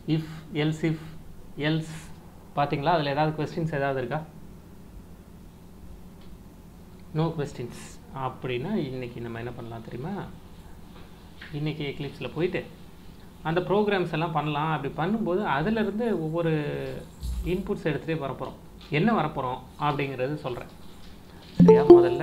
If else if else பார்த்தீங்களா அதில் ஏதாவது கொஸ்டின்ஸ் ஏதாவது இருக்கா நோ கொஸ்டின்ஸ் அப்படின்னா இன்றைக்கி நம்ம என்ன பண்ணலாம் தெரியுமா இன்றைக்கி எக்லிப்ஸில் போயிட்டு அந்த ப்ரோக்ராம்ஸ் எல்லாம் பண்ணலாம் அப்படி பண்ணும்போது அதிலிருந்து ஒவ்வொரு இன்புட்ஸ் எடுத்துகிட்டே வரப்போகிறோம் என்ன வரப்போகிறோம் அப்படிங்கிறது சொல்கிறேன் சரியா முதல்ல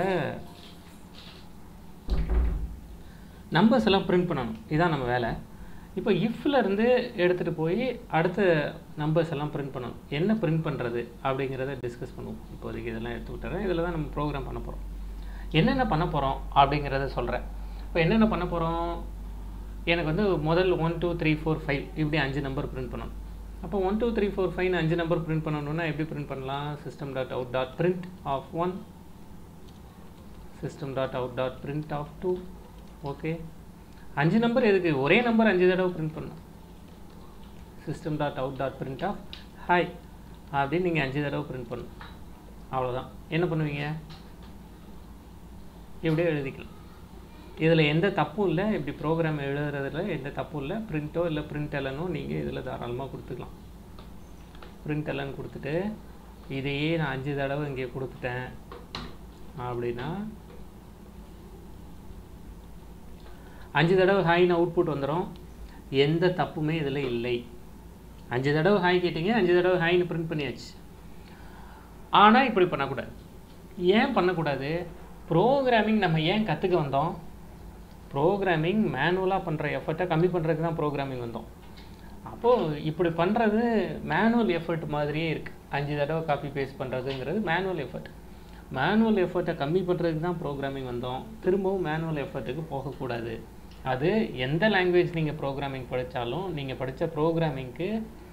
நம்பர்ஸ் எல்லாம் பிரிண்ட் பண்ணணும் இதான் நம்ம வேலை இப்போ இஃப்ல இருந்து எடுத்துகிட்டு போய் அடுத்த நம்பர்ஸ் எல்லாம் பிரிண்ட் பண்ணணும் என்ன பிரிண்ட் பண்ணுறது அப்படிங்கிறத டிஸ்கஸ் பண்ணுவோம் இப்போதைக்கு இதெல்லாம் எடுத்து விட்டுறேன் இதில் தான் நம்ம ப்ரோக்ராம் பண்ண போகிறோம் என்னென்ன பண்ண போகிறோம் அப்படிங்கிறத சொல்கிறேன் இப்போ என்னென்ன பண்ண போகிறோம் எனக்கு வந்து முதல் one two three four five இப்படி அஞ்சு நம்பர் பிரிண்ட் பண்ணணும் அப்போ ஒன் டூ த்ரீ ஃபோர் ஃபைவ்னு அஞ்சு நம்பர் பிரிண்ட் பண்ணணும்னா எப்படி பிரிண்ட் பண்ணலாம் system dot out dot print of one system dot out dot print of two okay அஞ்சு நம்பர் எதுக்கு ஒரே நம்பர் அஞ்சு தடவை பிரிண்ட் பண்ணணும் system dot out dot print of hi அப்படின்னு நீங்கள் அஞ்சு தடவை பிரிண்ட் பண்ணணும் அவ்வளோதான் என்ன பண்ணுவீங்க இப்படியே எழுதிக்கலாம் இதில் எந்த தப்பும் இல்லை இப்படி ப்ரோக்ராம் எழுதுறதுல எந்த தப்பும் இல்லை பிரிண்ட்டோ இல்லை பிரிண்ட் எலனோ நீங்கள் இதில் தாராளமாக கொடுத்துக்கலாம் பிரிண்ட் எலன் கொடுத்துட்டு இதையே நான் அஞ்சு தடவை இங்கே கொடுத்துட்டேன் அப்படின்னா அஞ்சு தடவை ஹாய்னு அவுட்புட் வந்துடும் எந்த தப்புமே இதில் இல்லை அஞ்சு தடவை ஹாய் கேட்டீங்க அஞ்சு தடவை ஹாய்னு பிரிண்ட் பண்ணியாச்சு ஆனால் இப்படி பண்ணக்கூடாது ஏன் பண்ணக்கூடாது ப்ரோக்ராமிங் நம்ம ஏன் கற்றுக்க வந்தோம் ப்ரோக்ராமிங் மேனுவலாக பண்ணுற எஃபர்ட்டை கம்மி பண்ணுறதுக்கு தான் ப்ரோக்ராமிங் வந்தோம் அப்போது இப்படி பண்ணுறது மேனுவல் எஃபர்ட் மாதிரியே இருக்குது அஞ்சு தடவை காப்பி பேஸ்ட் பண்ணுறதுங்கிறது மேனுவல் எஃபர்ட் மேனுவல் எஃபர்ட்டை கம்மி பண்ணுறதுக்கு தான் ப்ரோக்ராமிங் வந்தோம் திரும்பவும் மேனுவல் எஃபர்ட்டுக்கு போகக்கூடாது அது எந்த லாங்குவேஜ் நீங்கள் ப்ரோக்ராமிங் படித்தாலும் நீங்கள் படித்த ப்ரோக்ராமிங்க்கு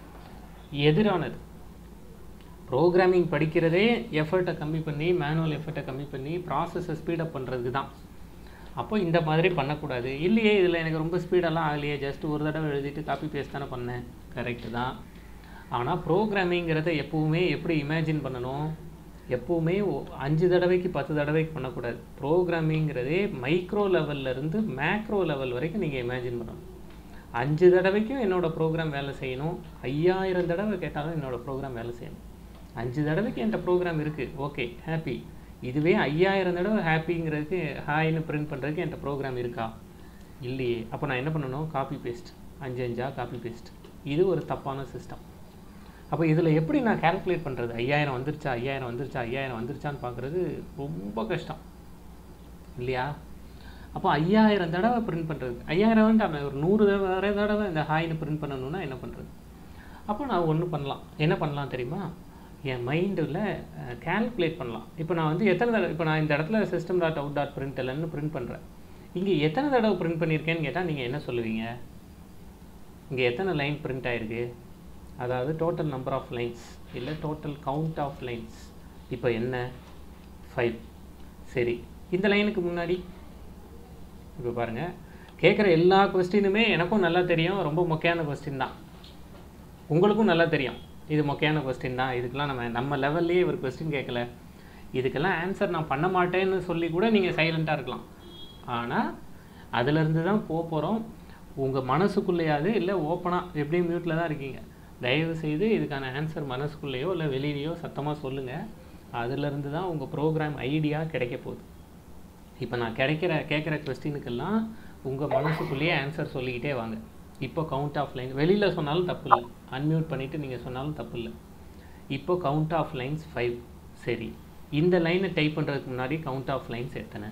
எதிரானது ப்ரோக்ராமிங் படிக்கிறதே எஃபர்ட்டை கம்மி பண்ணி மேனுவல் எஃபர்ட்டை கம்மி பண்ணி ப்ராசஸை ஸ்பீடப் பண்ணுறதுக்கு தான் அப்போ இந்த மாதிரி பண்ணக்கூடாது இல்லையே இதில் எனக்கு ரொம்ப ஸ்பீடெல்லாம் ஆகலையே ஜஸ்ட் ஒரு தடவை எழுதிட்டு காப்பி பேஸ்ட் தானே பண்ணேன் கரெக்டு தான் ஆனால் ப்ரோக்ராமிங்கிறத எப்போவுமே எப்படி இமேஜின் பண்ணணும் எப்போவுமே ஒ- அஞ்சு தடவைக்கு பத்து தடவைக்கு பண்ணக்கூடாது ப்ரோக்ராமிங்கிறதே மைக்ரோ இருந்து மேக்ரோ லெவல் வரைக்கும் நீங்கள் இமேஜின் பண்ணணும் அஞ்சு தடவைக்கும் என்னோட ப்ரோக்ராம் வேலை செய்யணும் ஐயாயிரம் தடவை கேட்டாலும் என்னோட ப்ரோக்ராம் வேலை செய்யணும் அஞ்சு தடவைக்கு என்கிட்ட ப்ரோக்ராம் இருக்குது ஓகே ஹாப்பி இதுவே ஐயாயிரம் தடவை ஹாப்பிங்கிறதுக்கு ஹாய்னு பிரிண்ட் பண்ணுறதுக்கு என்கிட்ட ப்ரோக்ராம் இருக்கா இல்லையே அப்போ நான் என்ன பண்ணணும் காப்பி பேஸ்ட் அஞ்சு அஞ்சா காப்பி பேஸ்ட் இது ஒரு தப்பான சிஸ்டம் அப்போ இதில் எப்படி நான் கால்குலேட் பண்ணுறது ஐயாயிரம் வந்துருச்சா ஐயாயிரம் வந்துருச்சா ஐயாயிரம் வந்துருச்சான்னு பார்க்குறது ரொம்ப கஷ்டம் இல்லையா அப்போ ஐயாயிரம் தடவை பிரிண்ட் பண்ணுறது ஐயாயிரம் வேண்டாம் ஒரு நூறு தடவை தடவை இந்த ஹாய்னு பிரிண்ட் பண்ணணும்னா என்ன பண்ணுறது அப்போ நான் ஒன்று பண்ணலாம் என்ன பண்ணலாம் தெரியுமா என் மைண்டில் கால்குலேட் பண்ணலாம் இப்போ நான் வந்து எத்தனை தடவை இப்போ நான் இந்த இடத்துல system dot out dot print இல்லைன்னு பிரிண்ட் பண்ணுறேன் இங்கே எத்தனை தடவை பிரிண்ட் பண்ணியிருக்கேன்னு கேட்டால் நீங்கள் என்ன சொல்லுவீங்க இங்கே எத்தனை லைன் பிரிண்ட் ஆயிருக்கு அதாவது டோட்டல் நம்பர் ஆஃப் லைன்ஸ் இல்லை டோட்டல் கவுண்ட் ஆஃப் லைன்ஸ் இப்போ என்ன ஃபைவ் சரி இந்த லைனுக்கு முன்னாடி இப்போ பாருங்கள் கேட்குற எல்லா கொஸ்டினுமே எனக்கும் நல்லா தெரியும் ரொம்ப மொக்கையான கொஸ்டின் தான் உங்களுக்கும் நல்லா தெரியும் இது மொக்கையான கொஸ்டின் தான் இதுக்கெல்லாம் நம்ம நம்ம லெவல்லையே ஒரு கொஸ்டின் கேட்கல இதுக்கெல்லாம் ஆன்சர் நான் பண்ண மாட்டேன்னு சொல்லி கூட நீங்கள் சைலண்ட்டாக இருக்கலாம் ஆனால் அதுலேருந்து தான் போக போகிறோம் உங்கள் மனசுக்குள்ளேயாவது இல்லை ஓப்பனாக எப்படியும் மியூட்டில் தான் இருக்கீங்க தயவு செய்து இதுக்கான ஆன்சர் மனசுக்குள்ளேயோ இல்லை வெளியிலையோ சத்தமாக சொல்லுங்கள் அதுலேருந்து தான் உங்கள் ப்ரோக்ராம் ஐடியா கிடைக்க போகுது இப்போ நான் கிடைக்கிற கேட்குற கொஸ்டினுக்கெல்லாம் உங்கள் மனசுக்குள்ளேயே ஆன்சர் சொல்லிக்கிட்டே வாங்க இப்போ கவுண்ட் ஆஃப் லைன் வெளியில் சொன்னாலும் தப்பு இல்லை அன்மியூட் பண்ணிவிட்டு நீங்கள் சொன்னாலும் தப்பு இல்லை இப்போ கவுண்ட் ஆஃப் லைன்ஸ் ஃபைவ் சரி இந்த லைனை டைப் பண்ணுறதுக்கு முன்னாடி கவுண்ட் ஆஃப் லைன்ஸ் எத்தனை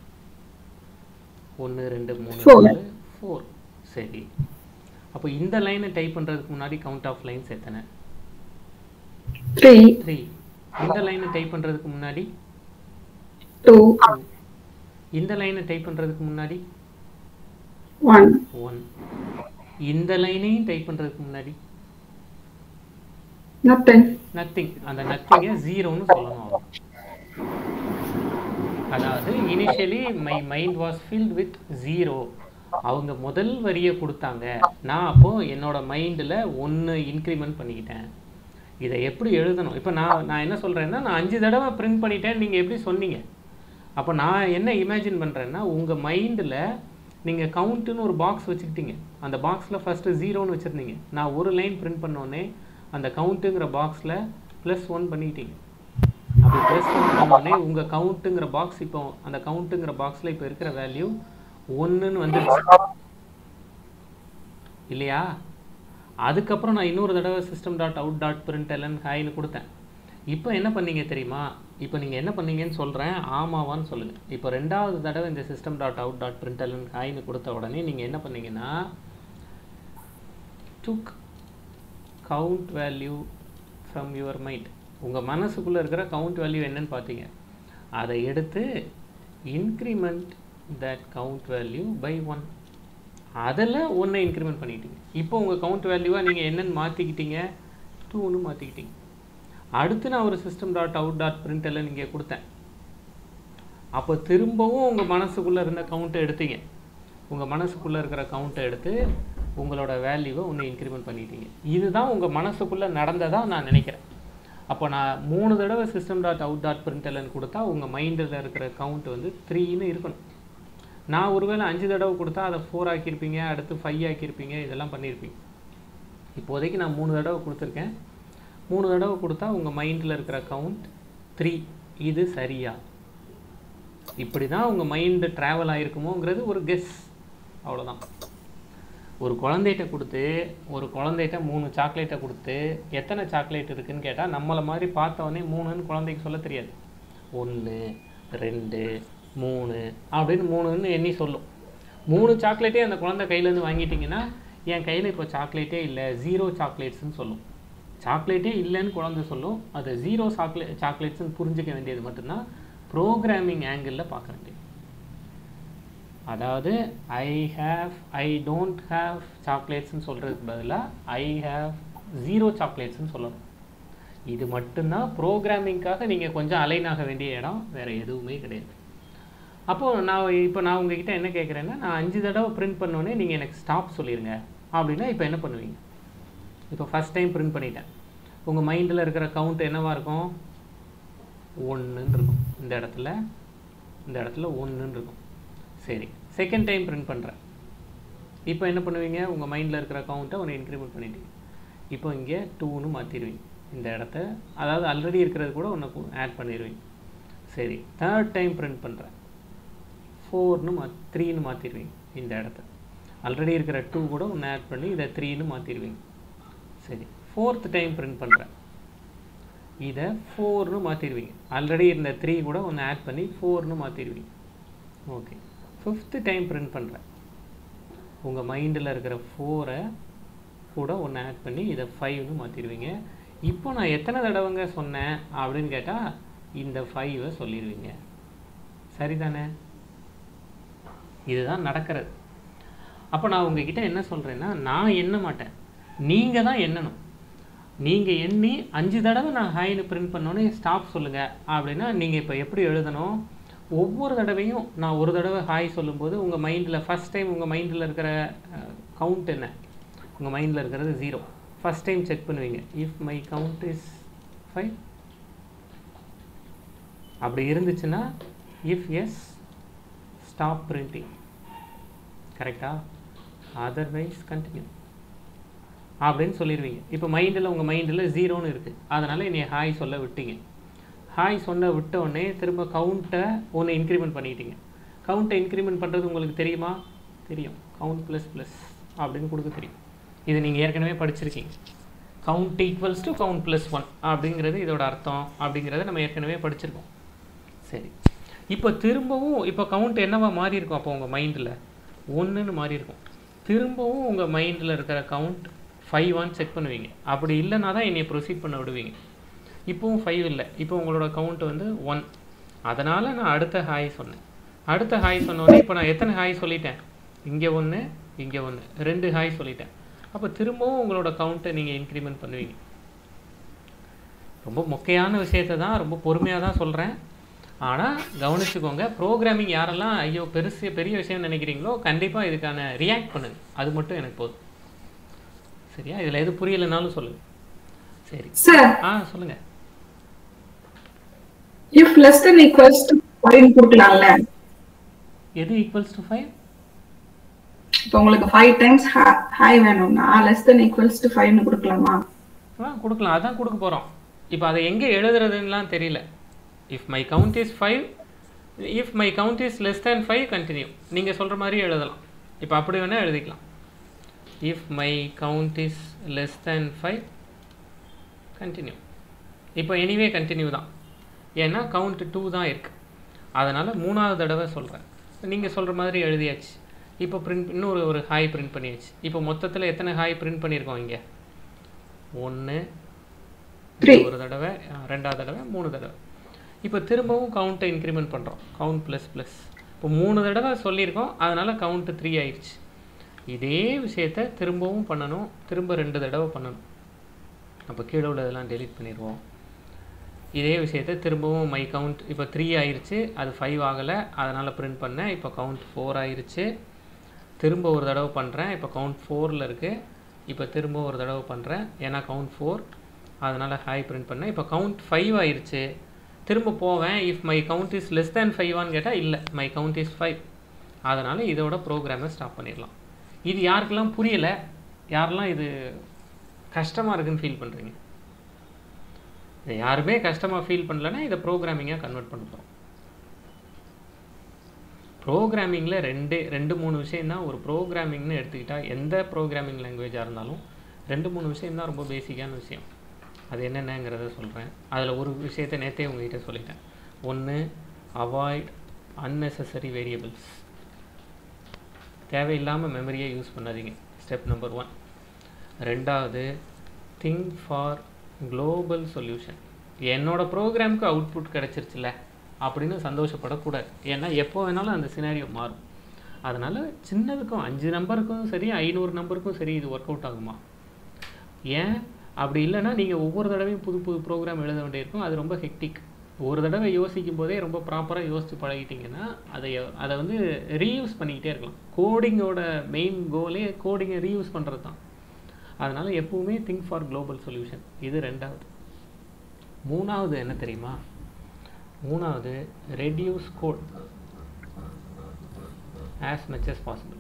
ஒன்று ரெண்டு மூணு Four. நாலு ஃபோர் சரி அப்போ இந்த லைனை டைப் பண்ணுறதுக்கு முன்னாடி கவுண்ட் ஆஃப் லைன்ஸ் எத்தனை த்ரீ த்ரீ இந்த லைனை டைப் பண்ணுறதுக்கு முன்னாடி டூ இந்த லைனை டைப் பண்ணுறதுக்கு முன்னாடி ஒன் ஒன் இந்த லைனையும் டைப் பண்ணுறதுக்கு முன்னாடி நத்திங் நத்திங் அந்த நத்திங்கை ஜீரோன்னு சொல்லணும் அவ்வளோ அதாவது initially my mind was filled with zero அவங்க முதல் வரியை கொடுத்தாங்க நான் அப்போ என்னோட மைண்டில் ஒன்று இன்க்ரிமெண்ட் பண்ணிக்கிட்டேன் இதை எப்படி எழுதணும் இப்போ நான் நான் என்ன சொல்கிறேன்னா நான் அஞ்சு தடவை பிரிண்ட் பண்ணிட்டேன் நீங்கள் எப்படி சொன்னீங்க அப்போ நான் என்ன இமேஜின் பண்ணுறேன்னா உங்கள் மைண்டில் நீங்கள் கவுண்ட்டுன்னு ஒரு பாக்ஸ் வச்சுக்கிட்டீங்க அந்த பாக்ஸில் ஃபஸ்ட்டு ஜீரோன்னு வச்சுருந்தீங்க நான் ஒரு லைன் பிரிண்ட் பண்ணோடனே அந்த கவுண்ட்டுங்கிற பாக்ஸில் ப்ளஸ் ஒன் பண்ணிக்கிட்டீங்க அப்படி ப்ளஸ் ஒன் பண்ணோடனே உங்கள் கவுண்ட்டுங்கிற பாக்ஸ் இப்போ அந்த கவுண்ட்டுங்கிற பாக்ஸில் இப்போ இருக்கிற வேல்யூ ஒன்றுன்னு வந்துருச்சு இல்லையா அதுக்கப்புறம் நான் இன்னொரு தடவை system dot out dot print L N ஹாய்னு கொடுத்தேன் இப்போ என்ன பண்ணீங்க தெரியுமா இப்போ நீங்கள் என்ன பண்ணீங்கன்னு சொல்கிறேன் ஆமாவான்னு சொல்லுங்கள் இப்போ ரெண்டாவது தடவை இந்த system dot out dot print L N ஹாய்னு கொடுத்த உடனே நீங்கள் என்ன பண்ணீங்கன்னா took count value from your mind உங்கள் மனசுக்குள்ளே இருக்கிற கவுண்ட் வேல்யூ என்னன்னு பார்த்தீங்க அதை எடுத்து increment that count value by one அதில் ஒன்றை இன்க்ரிமெண்ட் பண்ணிக்கிட்டீங்க இப்போ உங்கள் கவுண்ட் வேல்யூவாக நீங்கள் என்னென்னு மாற்றிக்கிட்டீங்க டூன்னு மாற்றிக்கிட்டீங்க அடுத்து நான் ஒரு system dot out dot print எல்லாம் நீங்கள் கொடுத்தேன் அப்போ திரும்பவும் உங்கள் மனசுக்குள்ளே இருந்த கவுண்ட்டை எடுத்தீங்க உங்கள் மனசுக்குள்ளே இருக்கிற கவுண்ட்டை எடுத்து உங்களோட வேல்யூவை ஒன்று இன்க்ரிமெண்ட் பண்ணிட்டீங்க இதுதான் உங்கள் மனசுக்குள்ளே நடந்ததாக நான் நினைக்கிறேன் அப்போ நான் மூணு தடவை system dot out dot print எல்லாம் கொடுத்தா உங்கள் மைண்டில் இருக்கிற கவுண்ட் வந்து த்ரீன்னு இருக்கணும் நான் ஒருவேளை அஞ்சு தடவை கொடுத்தா அதை ஃபோர் ஆக்கியிருப்பீங்க அடுத்து ஃபைவ் ஆக்கியிருப்பீங்க இதெல்லாம் பண்ணியிருப்பீங்க இப்போதைக்கு நான் மூணு தடவை கொடுத்துருக்கேன் மூணு தடவை கொடுத்தா உங்கள் மைண்டில் இருக்கிற கவுண்ட் த்ரீ இது சரியா இப்படி தான் உங்கள் மைண்டு ட்ராவல் ஆகிருக்குமோங்கிறது ஒரு கெஸ் அவ்வளோதான் ஒரு குழந்தைகிட்ட கொடுத்து ஒரு குழந்தைகிட்ட மூணு சாக்லேட்டை கொடுத்து எத்தனை சாக்லேட் இருக்குன்னு கேட்டால் நம்மளை மாதிரி பார்த்தவொடனே மூணுன்னு குழந்தைக்கு சொல்ல தெரியாது ஒன்று ரெண்டு மூணு அப்படின்னு மூணுன்னு எண்ணி சொல்லும் மூணு சாக்லேட்டே அந்த குழந்தை கையிலேருந்து வாங்கிட்டிங்கன்னா என் கையில் இப்போ சாக்லேட்டே இல்லை ஜீரோ சாக்லேட்ஸ்னு சொல்லும் சாக்லேட்டே இல்லைன்னு குழந்தை சொல்லும் அது ஜீரோ சாக்லே சாக்லேட்ஸ்னு புரிஞ்சிக்க வேண்டியது மட்டும்தான் ப்ரோக்ராமிங் ஆங்கிளில் பார்க்க வேண்டியது அதாவது I have I don't have சாக்லேட்ஸ்னு சொல்கிறதுக்கு பதிலாக ஐ ஹேவ் ஜீரோ சாக்லேட்ஸ்னு சொல்லணும் இது மட்டும்தான் ப்ரோக்ராமிங்காக நீங்கள் கொஞ்சம் அலைன் ஆக வேண்டிய இடம் வேறு எதுவுமே கிடையாது அப்போது நான் இப்போ நான் உங்ககிட்ட என்ன கேட்குறேன்னா நான் அஞ்சு தடவை பிரிண்ட் பண்ணோன்னே நீங்கள் எனக்கு ஸ்டாப் சொல்லிடுங்க அப்படின்னா இப்போ என்ன பண்ணுவீங்க இப்போ ஃபஸ்ட் டைம் பிரிண்ட் பண்ணிட்டேன் உங்கள் மைண்டில் இருக்கிற கவுண்ட் என்னவாக இருக்கும் ஒன்றுன்னு இருக்கும் இந்த இடத்துல இந்த இடத்துல ஒன்றுன்னு இருக்கும் சரி செகண்ட் டைம் பிரிண்ட் பண்ணுறேன் இப்போ என்ன பண்ணுவீங்க உங்கள் மைண்டில் இருக்கிற கவுண்ட்டை ஒன்று இன்க்ரிமெண்ட் பண்ணிட்டீங்க இப்போ இங்கே டூன்னு மாற்றிடுவீங்க இந்த இடத்த அதாவது ஆல்ரெடி இருக்கிறது கூட ஒன்று ஆட் பண்ணிடுவீங்க சரி தேர்ட் டைம் பிரிண்ட் பண்ணுறேன் ஃபோர்னு மா த்ரீன்னு மாற்றிடுவீங்க இந்த இடத்த ஆல்ரெடி இருக்கிற டூ கூட ஒன்று ஆட் பண்ணி இதை த்ரீன்னு மாற்றிடுவீங்க சரி ஃபோர்த் டைம் பிரிண்ட் பண்ணுறேன் இதை ஃபோர்னு மாற்றிடுவீங்க ஆல்ரெடி இருந்த த்ரீ கூட ஒன்று ஆட் பண்ணி ஃபோர்னு மாற்றிடுவீங்க ஓகே ஃபிஃப்த்து டைம் பிரிண்ட் பண்ணுறேன் உங்கள் மைண்டில் இருக்கிற ஃபோரை கூட ஒன்று ஆட் பண்ணி இதை ஃபைவ்னு மாற்றிடுவீங்க இப்போ நான் எத்தனை தடவைங்க சொன்னேன் அப்படின்னு கேட்டால் இந்த ஃபைவை சொல்லிடுவீங்க சரிதானே இதுதான் நடக்கிறது அப்போ நான் உங்ககிட்ட என்ன சொல்கிறேன்னா நான் எண்ண மாட்டேன் நீங்கள் தான் எண்ணணும் நீங்கள் எண்ணி அஞ்சு தடவை நான் ஹாய்னு பிரிண்ட் பண்ணோன்னே ஸ்டாப் சொல்லுங்கள் அப்படின்னா நீங்கள் இப்போ எப்படி எழுதணும் ஒவ்வொரு தடவையும் நான் ஒரு தடவை ஹாய் சொல்லும்போது உங்கள் மைண்டில் ஃபஸ்ட் டைம் உங்கள் மைண்டில் இருக்கிற கவுண்ட் என்ன உங்கள் மைண்டில் இருக்கிறது ஜீரோ ஃபஸ்ட் டைம் செக் பண்ணுவீங்க if my count is five அப்படி இருந்துச்சுன்னா இஃப் எஸ் ஸ்டாப் பிரிண்டிங் கரெக்டா அதர்வைஸ் கண்டினியூ அப்படின்னு சொல்லிடுவீங்க இப்போ மைண்டில் உங்கள் மைண்டில் ஜீரோன்னு இருக்குது அதனால் என்னை ஹாய் சொல்ல விட்டீங்க ஹாய் சொன்ன விட்ட உடனே திரும்ப கவுண்ட்டை ஒன்று இன்க்ரிமெண்ட் பண்ணிக்கிட்டீங்க கவுண்ட்டை இன்க்ரிமெண்ட் பண்ணுறது உங்களுக்கு தெரியுமா தெரியும் கவுண்ட் ப்ளஸ் ப்ளஸ் அப்படின்னு கொடுக்க தெரியும் இது நீங்கள் ஏற்கனவே படிச்சிருக்கீங்க count equals to count plus one அப்படிங்கிறது இதோட அர்த்தம் அப்படிங்கிறத நம்ம ஏற்கனவே படிச்சிருக்கோம் சரி இப்போ திரும்பவும் இப்போ கவுண்ட் என்னவா மாறி இருக்கும் அப்போ உங்கள் மைண்டில் ஒன்றுன்னு மாறி இருக்கும் திரும்பவும் உங்கள் மைண்டில் இருக்கிற கவுண்ட் ஃபைவான்னு செக் பண்ணுவீங்க அப்படி இல்லைனா தான் என்னை ப்ரொசீட் பண்ண விடுவீங்க இப்போவும் ஃபைவ் இல்லை இப்போ உங்களோட கவுண்ட் வந்து ஒன் அதனால் நான் அடுத்த ஹாய் சொன்னேன் அடுத்த ஹாய் சொன்னோடனே இப்போ நான் எத்தனை ஹாய் சொல்லிட்டேன் இங்கே ஒன்று இங்கே ஒன்று ரெண்டு ஹாய் சொல்லிட்டேன் அப்போ திரும்பவும் உங்களோட கவுண்ட்டை நீங்கள் இன்க்ரிமெண்ட் பண்ணுவீங்க ரொம்ப மொக்கையான விஷயத்தை தான் ரொம்ப பொறுமையாக தான் சொல்கிறேன் ஆனால் கவனிச்சுக்கோங்க ப்ரோக்ராமிங் யாரெல்லாம் ஐயோ பெருசு பெரிய விஷயம் நினைக்கிறீங்களோ கண்டிப்பாக இதுக்கான ரியாக்ட் பண்ணுங்க அது மட்டும் எனக்கு போதும் சரியா இதில் எது புரியலைனாலும் சொல்லுங்க சரி சார் ஆ சொல்லுங்க if less then equals to five கொடுக்கலாம்ல எது ஈக்குவல்ஸ் டு ஃபைவ் இப்போ உங்களுக்கு ஃபைவ் டைம்ஸ் ஹாய் வேணும்னா லெஸ் தென் ஈக்குவல்ஸ் டு ஃபைவ்னு கொடுக்கலாமா ஆ கொடுக்கலாம் அதான் கொடுக்க போகிறோம் இப்போ அதை எங்கே எழுதுறதுன்னெலாம் தெரியல if my count is five if my count is less than five continue நீங்கள் சொல்கிற மாதிரி எழுதலாம் இப்போ அப்படி வேணால் எழுதிக்கலாம் if my count is less than five continue இப்போ எனிவே கண்டினியூ தான் ஏன்னா கவுண்ட் டூ தான் இருக்குது அதனால் மூணாவது தடவை சொல்கிறேன் நீங்கள் சொல்கிற மாதிரி எழுதியாச்சு இப்போ பிரிண்ட் இன்னொரு ஒரு ஹாய் பிரிண்ட் பண்ணியாச்சு இப்போ மொத்தத்தில் எத்தனை ஹாய் பிரிண்ட் பண்ணியிருக்கோம் இங்கே ஒன்று Three. ஒரு தடவை ஆ, ரெண்டாவது தடவை மூணு தடவை இப்போ திரும்பவும் கவுண்ட்டை இன்க்ரிமெண்ட் பண்ணுறோம் கவுண்ட் ப்ளஸ் ப்ளஸ் இப்போ மூணு தடவை சொல்லியிருக்கோம் அதனால் கவுண்ட்டு த்ரீ ஆயிடுச்சு இதே விஷயத்தை திரும்பவும் பண்ணணும் திரும்ப ரெண்டு தடவை பண்ணணும் அப்போ கீழே உள்ளதெல்லாம் டெலீட் பண்ணிடுவோம் இதே விஷயத்தை திரும்பவும் மை கவுண்ட் இப்போ த்ரீ ஆயிருச்சு அது ஃபைவ் ஆகலை அதனால் பிரிண்ட் பண்ணேன் இப்போ கவுண்ட் ஃபோர் ஆயிருச்சு திரும்ப ஒரு தடவை பண்ணுறேன் இப்போ கவுண்ட் ஃபோரில் இருக்குது இப்போ திரும்ப ஒரு தடவை பண்ணுறேன் ஏன்னா கவுண்ட் ஃபோர் அதனால் ஹாய் பிரிண்ட் பண்ணேன் இப்போ கவுண்ட் ஃபைவ் ஆயிருச்சு திரும்ப போவேன் if my count is less than ஃபைவான்னு கேட்டால் இல்லை மை கவுண்ட் இஸ் ஃபைவ் அதனால் இதோட ப்ரோக்ராமை ஸ்டாப் பண்ணிடலாம் இது யாருக்கெல்லாம் புரியலை யாரெல்லாம் இது கஷ்டமாக இருக்குன்னு ஃபீல் பண்ணுறீங்க இதை யாருமே கஷ்டமாக ஃபீல் பண்ணலன்னா இதை ப்ரோக்ராமிங்காக கன்வெர்ட் பண்ண போகிறோம் ப்ரோக்ராமிங்கில் ரெண்டு ரெண்டு மூணு விஷயம் தான் ஒரு ப்ரோக்ராமிங்னு எடுத்துக்கிட்டால் எந்த ப்ரோக்ராமிங் லாங்குவேஜாக இருந்தாலும் ரெண்டு மூணு விஷயம் தான் ரொம்ப பேசிக்கான விஷயம் அது என்னென்னங்கிறத சொல்கிறேன் அதில் ஒரு விஷயத்தை நேற்றே உங்ககிட்ட சொல்லிட்டேன் ஒன்று அவாய்ட் unnecessary வேரியபிள்ஸ் தேவையில்லாமல் மெமரியை யூஸ் பண்ணாதீங்க ஸ்டெப் நம்பர் ஒன் ரெண்டாவது திங்க் ஃபார் குளோபல் சொல்யூஷன் என்னோட ப்ரோக்ராமுக்கு அவுட்புட் கிடச்சிருச்சுல அப்படின்னு சந்தோஷப்படக்கூடாது ஏன்னா எப்போ வேணாலும் அந்த சினாரியோ மாறும் அதனால் சின்னதுக்கும் அஞ்சு நம்பருக்கும் சரி ஐநூறு நம்பருக்கும் சரி இது ஒர்க் அவுட் ஆகுமா ஏன் அப்படி இல்லைன்னா நீங்கள் ஒவ்வொரு தடவையும் புது புது ப்ரோக்ராம் எழுத வேண்டியிருக்கும் அது ரொம்ப ஹெக்டிக் ஒரு தடவை யோசிக்கும் போதே ரொம்ப ப்ராப்பராக யோசித்து பழகிட்டீங்கன்னா அதை அதை வந்து ரீயூஸ் பண்ணிக்கிட்டே இருக்கலாம் கோடிங்கோட மெயின் கோலே கோடிங்கை ரீயூஸ் பண்ணுறது தான் அதனால் எப்பவுமே திங்க் ஃபார் குளோபல் சொல்யூஷன் இது ரெண்டாவது மூணாவது என்ன தெரியுமா மூணாவது reduce code as much as possible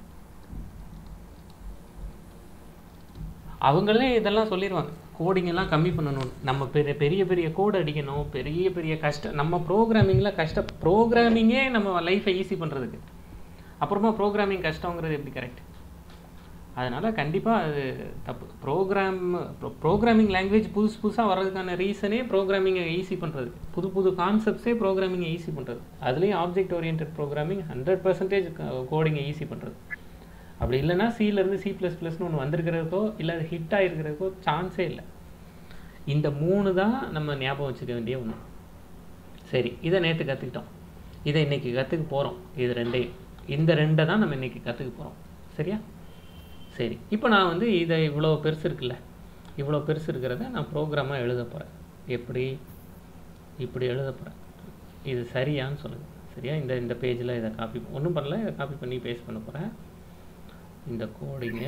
அவங்களே இதெல்லாம் சொல்லிடுவாங்க கோடிங் எல்லாம் கம்மி பண்ணணும் நம்ம பெரிய பெரிய பெரிய கோட் அடிக்கணும் பெரிய பெரிய கஷ்டம் நம்ம ப்ரோக்ராமிங்கில் கஷ்ட ப்ரோக்ராமிங்கே நம்ம லைஃப்பை ஈஸி பண்ணுறதுக்கு அப்புறமா ப்ரோக்ராமிங் கஷ்டங்கிறது எப்படி கரெக்ட் அதனால் கண்டிப்பாக அது தப்பு ப்ரோக்ராம் ப்ரோக்ராமிங் லாங்குவேஜ் புதுசு புதுசாக வர்றதுக்கான ரீசனே ப்ரோக்ராமிங்கை ஈஸி பண்ணுறது புது புது கான்செப்ட்ஸே ப்ரோக்ராமிங்கை ஈஸி பண்ணுறது அதுலேயும் object orient programming hundred percentage கோடிங்கை ஈஸி பண்ணுறது அப்படி இல்லைன்னா சிலேருந்து சி ப்ளஸ் ப்ளஸ்னு ஒன்று வந்திருக்கிறதுக்கோ இல்லை அது ஹிட் ஆகிருக்கிறதுக்கோ சான்ஸே இல்லை இந்த மூணு தான் நம்ம ஞாபகம் வச்சுக்க வேண்டிய ஒன்று சரி இதை நேற்று கற்றுக்கிட்டோம் இதை இன்னைக்கு கற்றுக்க போகிறோம் இது ரெண்டையும் இந்த ரெண்டை தான் நம்ம இன்னைக்கு கற்றுக்க போகிறோம் சரியா சரி இப்போ நான் வந்து இதை இவ்வளோ பெருசு இருக்குல்ல இவ்வளோ பெருசு இருக்கிறத நான் ப்ரோக்ராமாக எழுத போகிறேன் எப்படி இப்படி எழுத போகிறேன் இது சரியான்னு சொல்லுங்கள் சரியா இந்த இந்த பேஜில் இதை காப்பி ஒன்றும் பண்ணல இதை காப்பி பண்ணி பேஸ்ட் பண்ண போகிறேன் இந்த கோடிங்க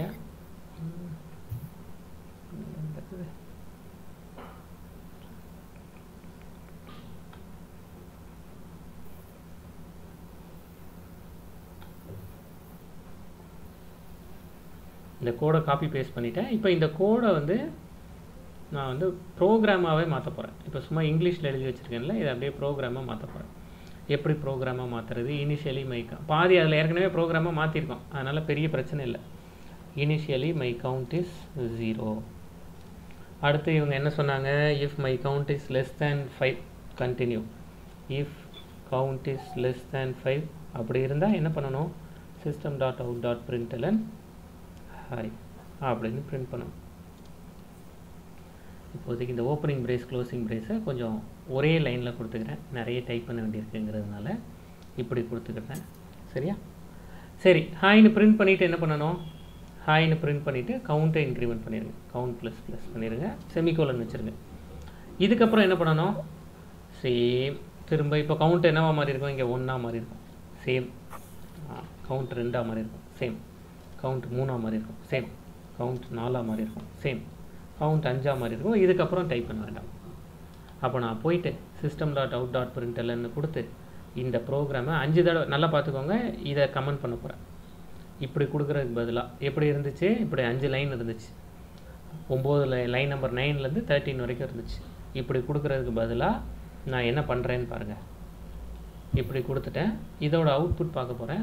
இந்த கோடை காப்பி பேஸ்ட் பண்ணிட்டேன் இப்போ இந்த கோடை வந்து நான் வந்து ப்ரோக்ராமாகவே மாற்ற போகிறேன் இப்போ சும்மா இங்கிலீஷில் எழுதி வச்சுருக்கேன்ல இதை அப்படியே ப்ரோக்ராமாக மாற்ற போகிறேன் எப்படி ப்ரோக்ராமாக மாற்றுறது இனிஷியலி மைக்கா பாதி அதில் ஏற்கனவே ப்ரோக்ராமாக மாற்றிருக்கோம் அதனால் பெரிய பிரச்சனை இல்லை initially my count is zero அடுத்து இவங்க என்ன சொன்னாங்க if my count is less than five continue if count is less than five அப்படி இருந்தால் என்ன பண்ணணும் system dot out dot println hi அப்படின்னு பிரிண்ட் பண்ணணும் இப்போதைக்கு இந்த ஓப்பனிங் பிரேஸ் க்ளோசிங் பிரேஸை கொஞ்சம் ஒரே லைனில் கொடுத்துக்கிறேன் நிறைய டைப் பண்ண வேண்டியிருக்குங்கிறதுனால இப்படி கொடுத்துக்கிறேன் சரியா சரி ஹாய்னு பிரிண்ட் பண்ணிவிட்டு என்ன பண்ணணும் ஹாய்னு பிரிண்ட் பண்ணிவிட்டு கவுண்ட்டை இன்க்ரிமெண்ட் பண்ணிடுங்க கவுண்ட் ப்ளஸ் ப்ளஸ் பண்ணிடுங்க செமிகோலன் வச்சுருங்க இதுக்கப்புறம் என்ன பண்ணணும் சேம் திரும்ப இப்போ கவுண்ட் என்னவா மாதிரி இருக்கும் இங்கே ஒன்றா மாதிரி இருக்கும் சேம் கவுண்ட் ரெண்டாக மாதிரி இருக்கும் சேம் கவுண்ட் மூணாக மாதிரி இருக்கும் சேம் கவுண்ட் நாலாக மாதிரி இருக்கும் சேம் கவுண்ட் அஞ்சா மாதிரி இருக்கும் இதுக்கப்புறம் டைப் பண்ண வேண்டாம் அப்போ நான் போயிட்டு சிஸ்டம் டாட் அவுட் டாட் பிரிண்டலன்னு கொடுத்து இந்த ப்ரோக்ராமை அஞ்சு தடவை நல்லா பார்த்துக்கோங்க இதை கமெண்ட் பண்ண போகிறேன் இப்படி கொடுக்குறதுக்கு பதிலாக எப்படி இருந்துச்சு இப்படி அஞ்சு லைன் இருந்துச்சு ஒம்பது லைன் நம்பர் நைன்லேருந்து தேர்ட்டின் வரைக்கும் இருந்துச்சு இப்படி கொடுக்குறதுக்கு பதிலாக நான் என்ன பண்ணுறேன்னு பாருங்கள் இப்படி கொடுத்துட்டேன் இதோட அவுட்புட் பார்க்க போகிறேன்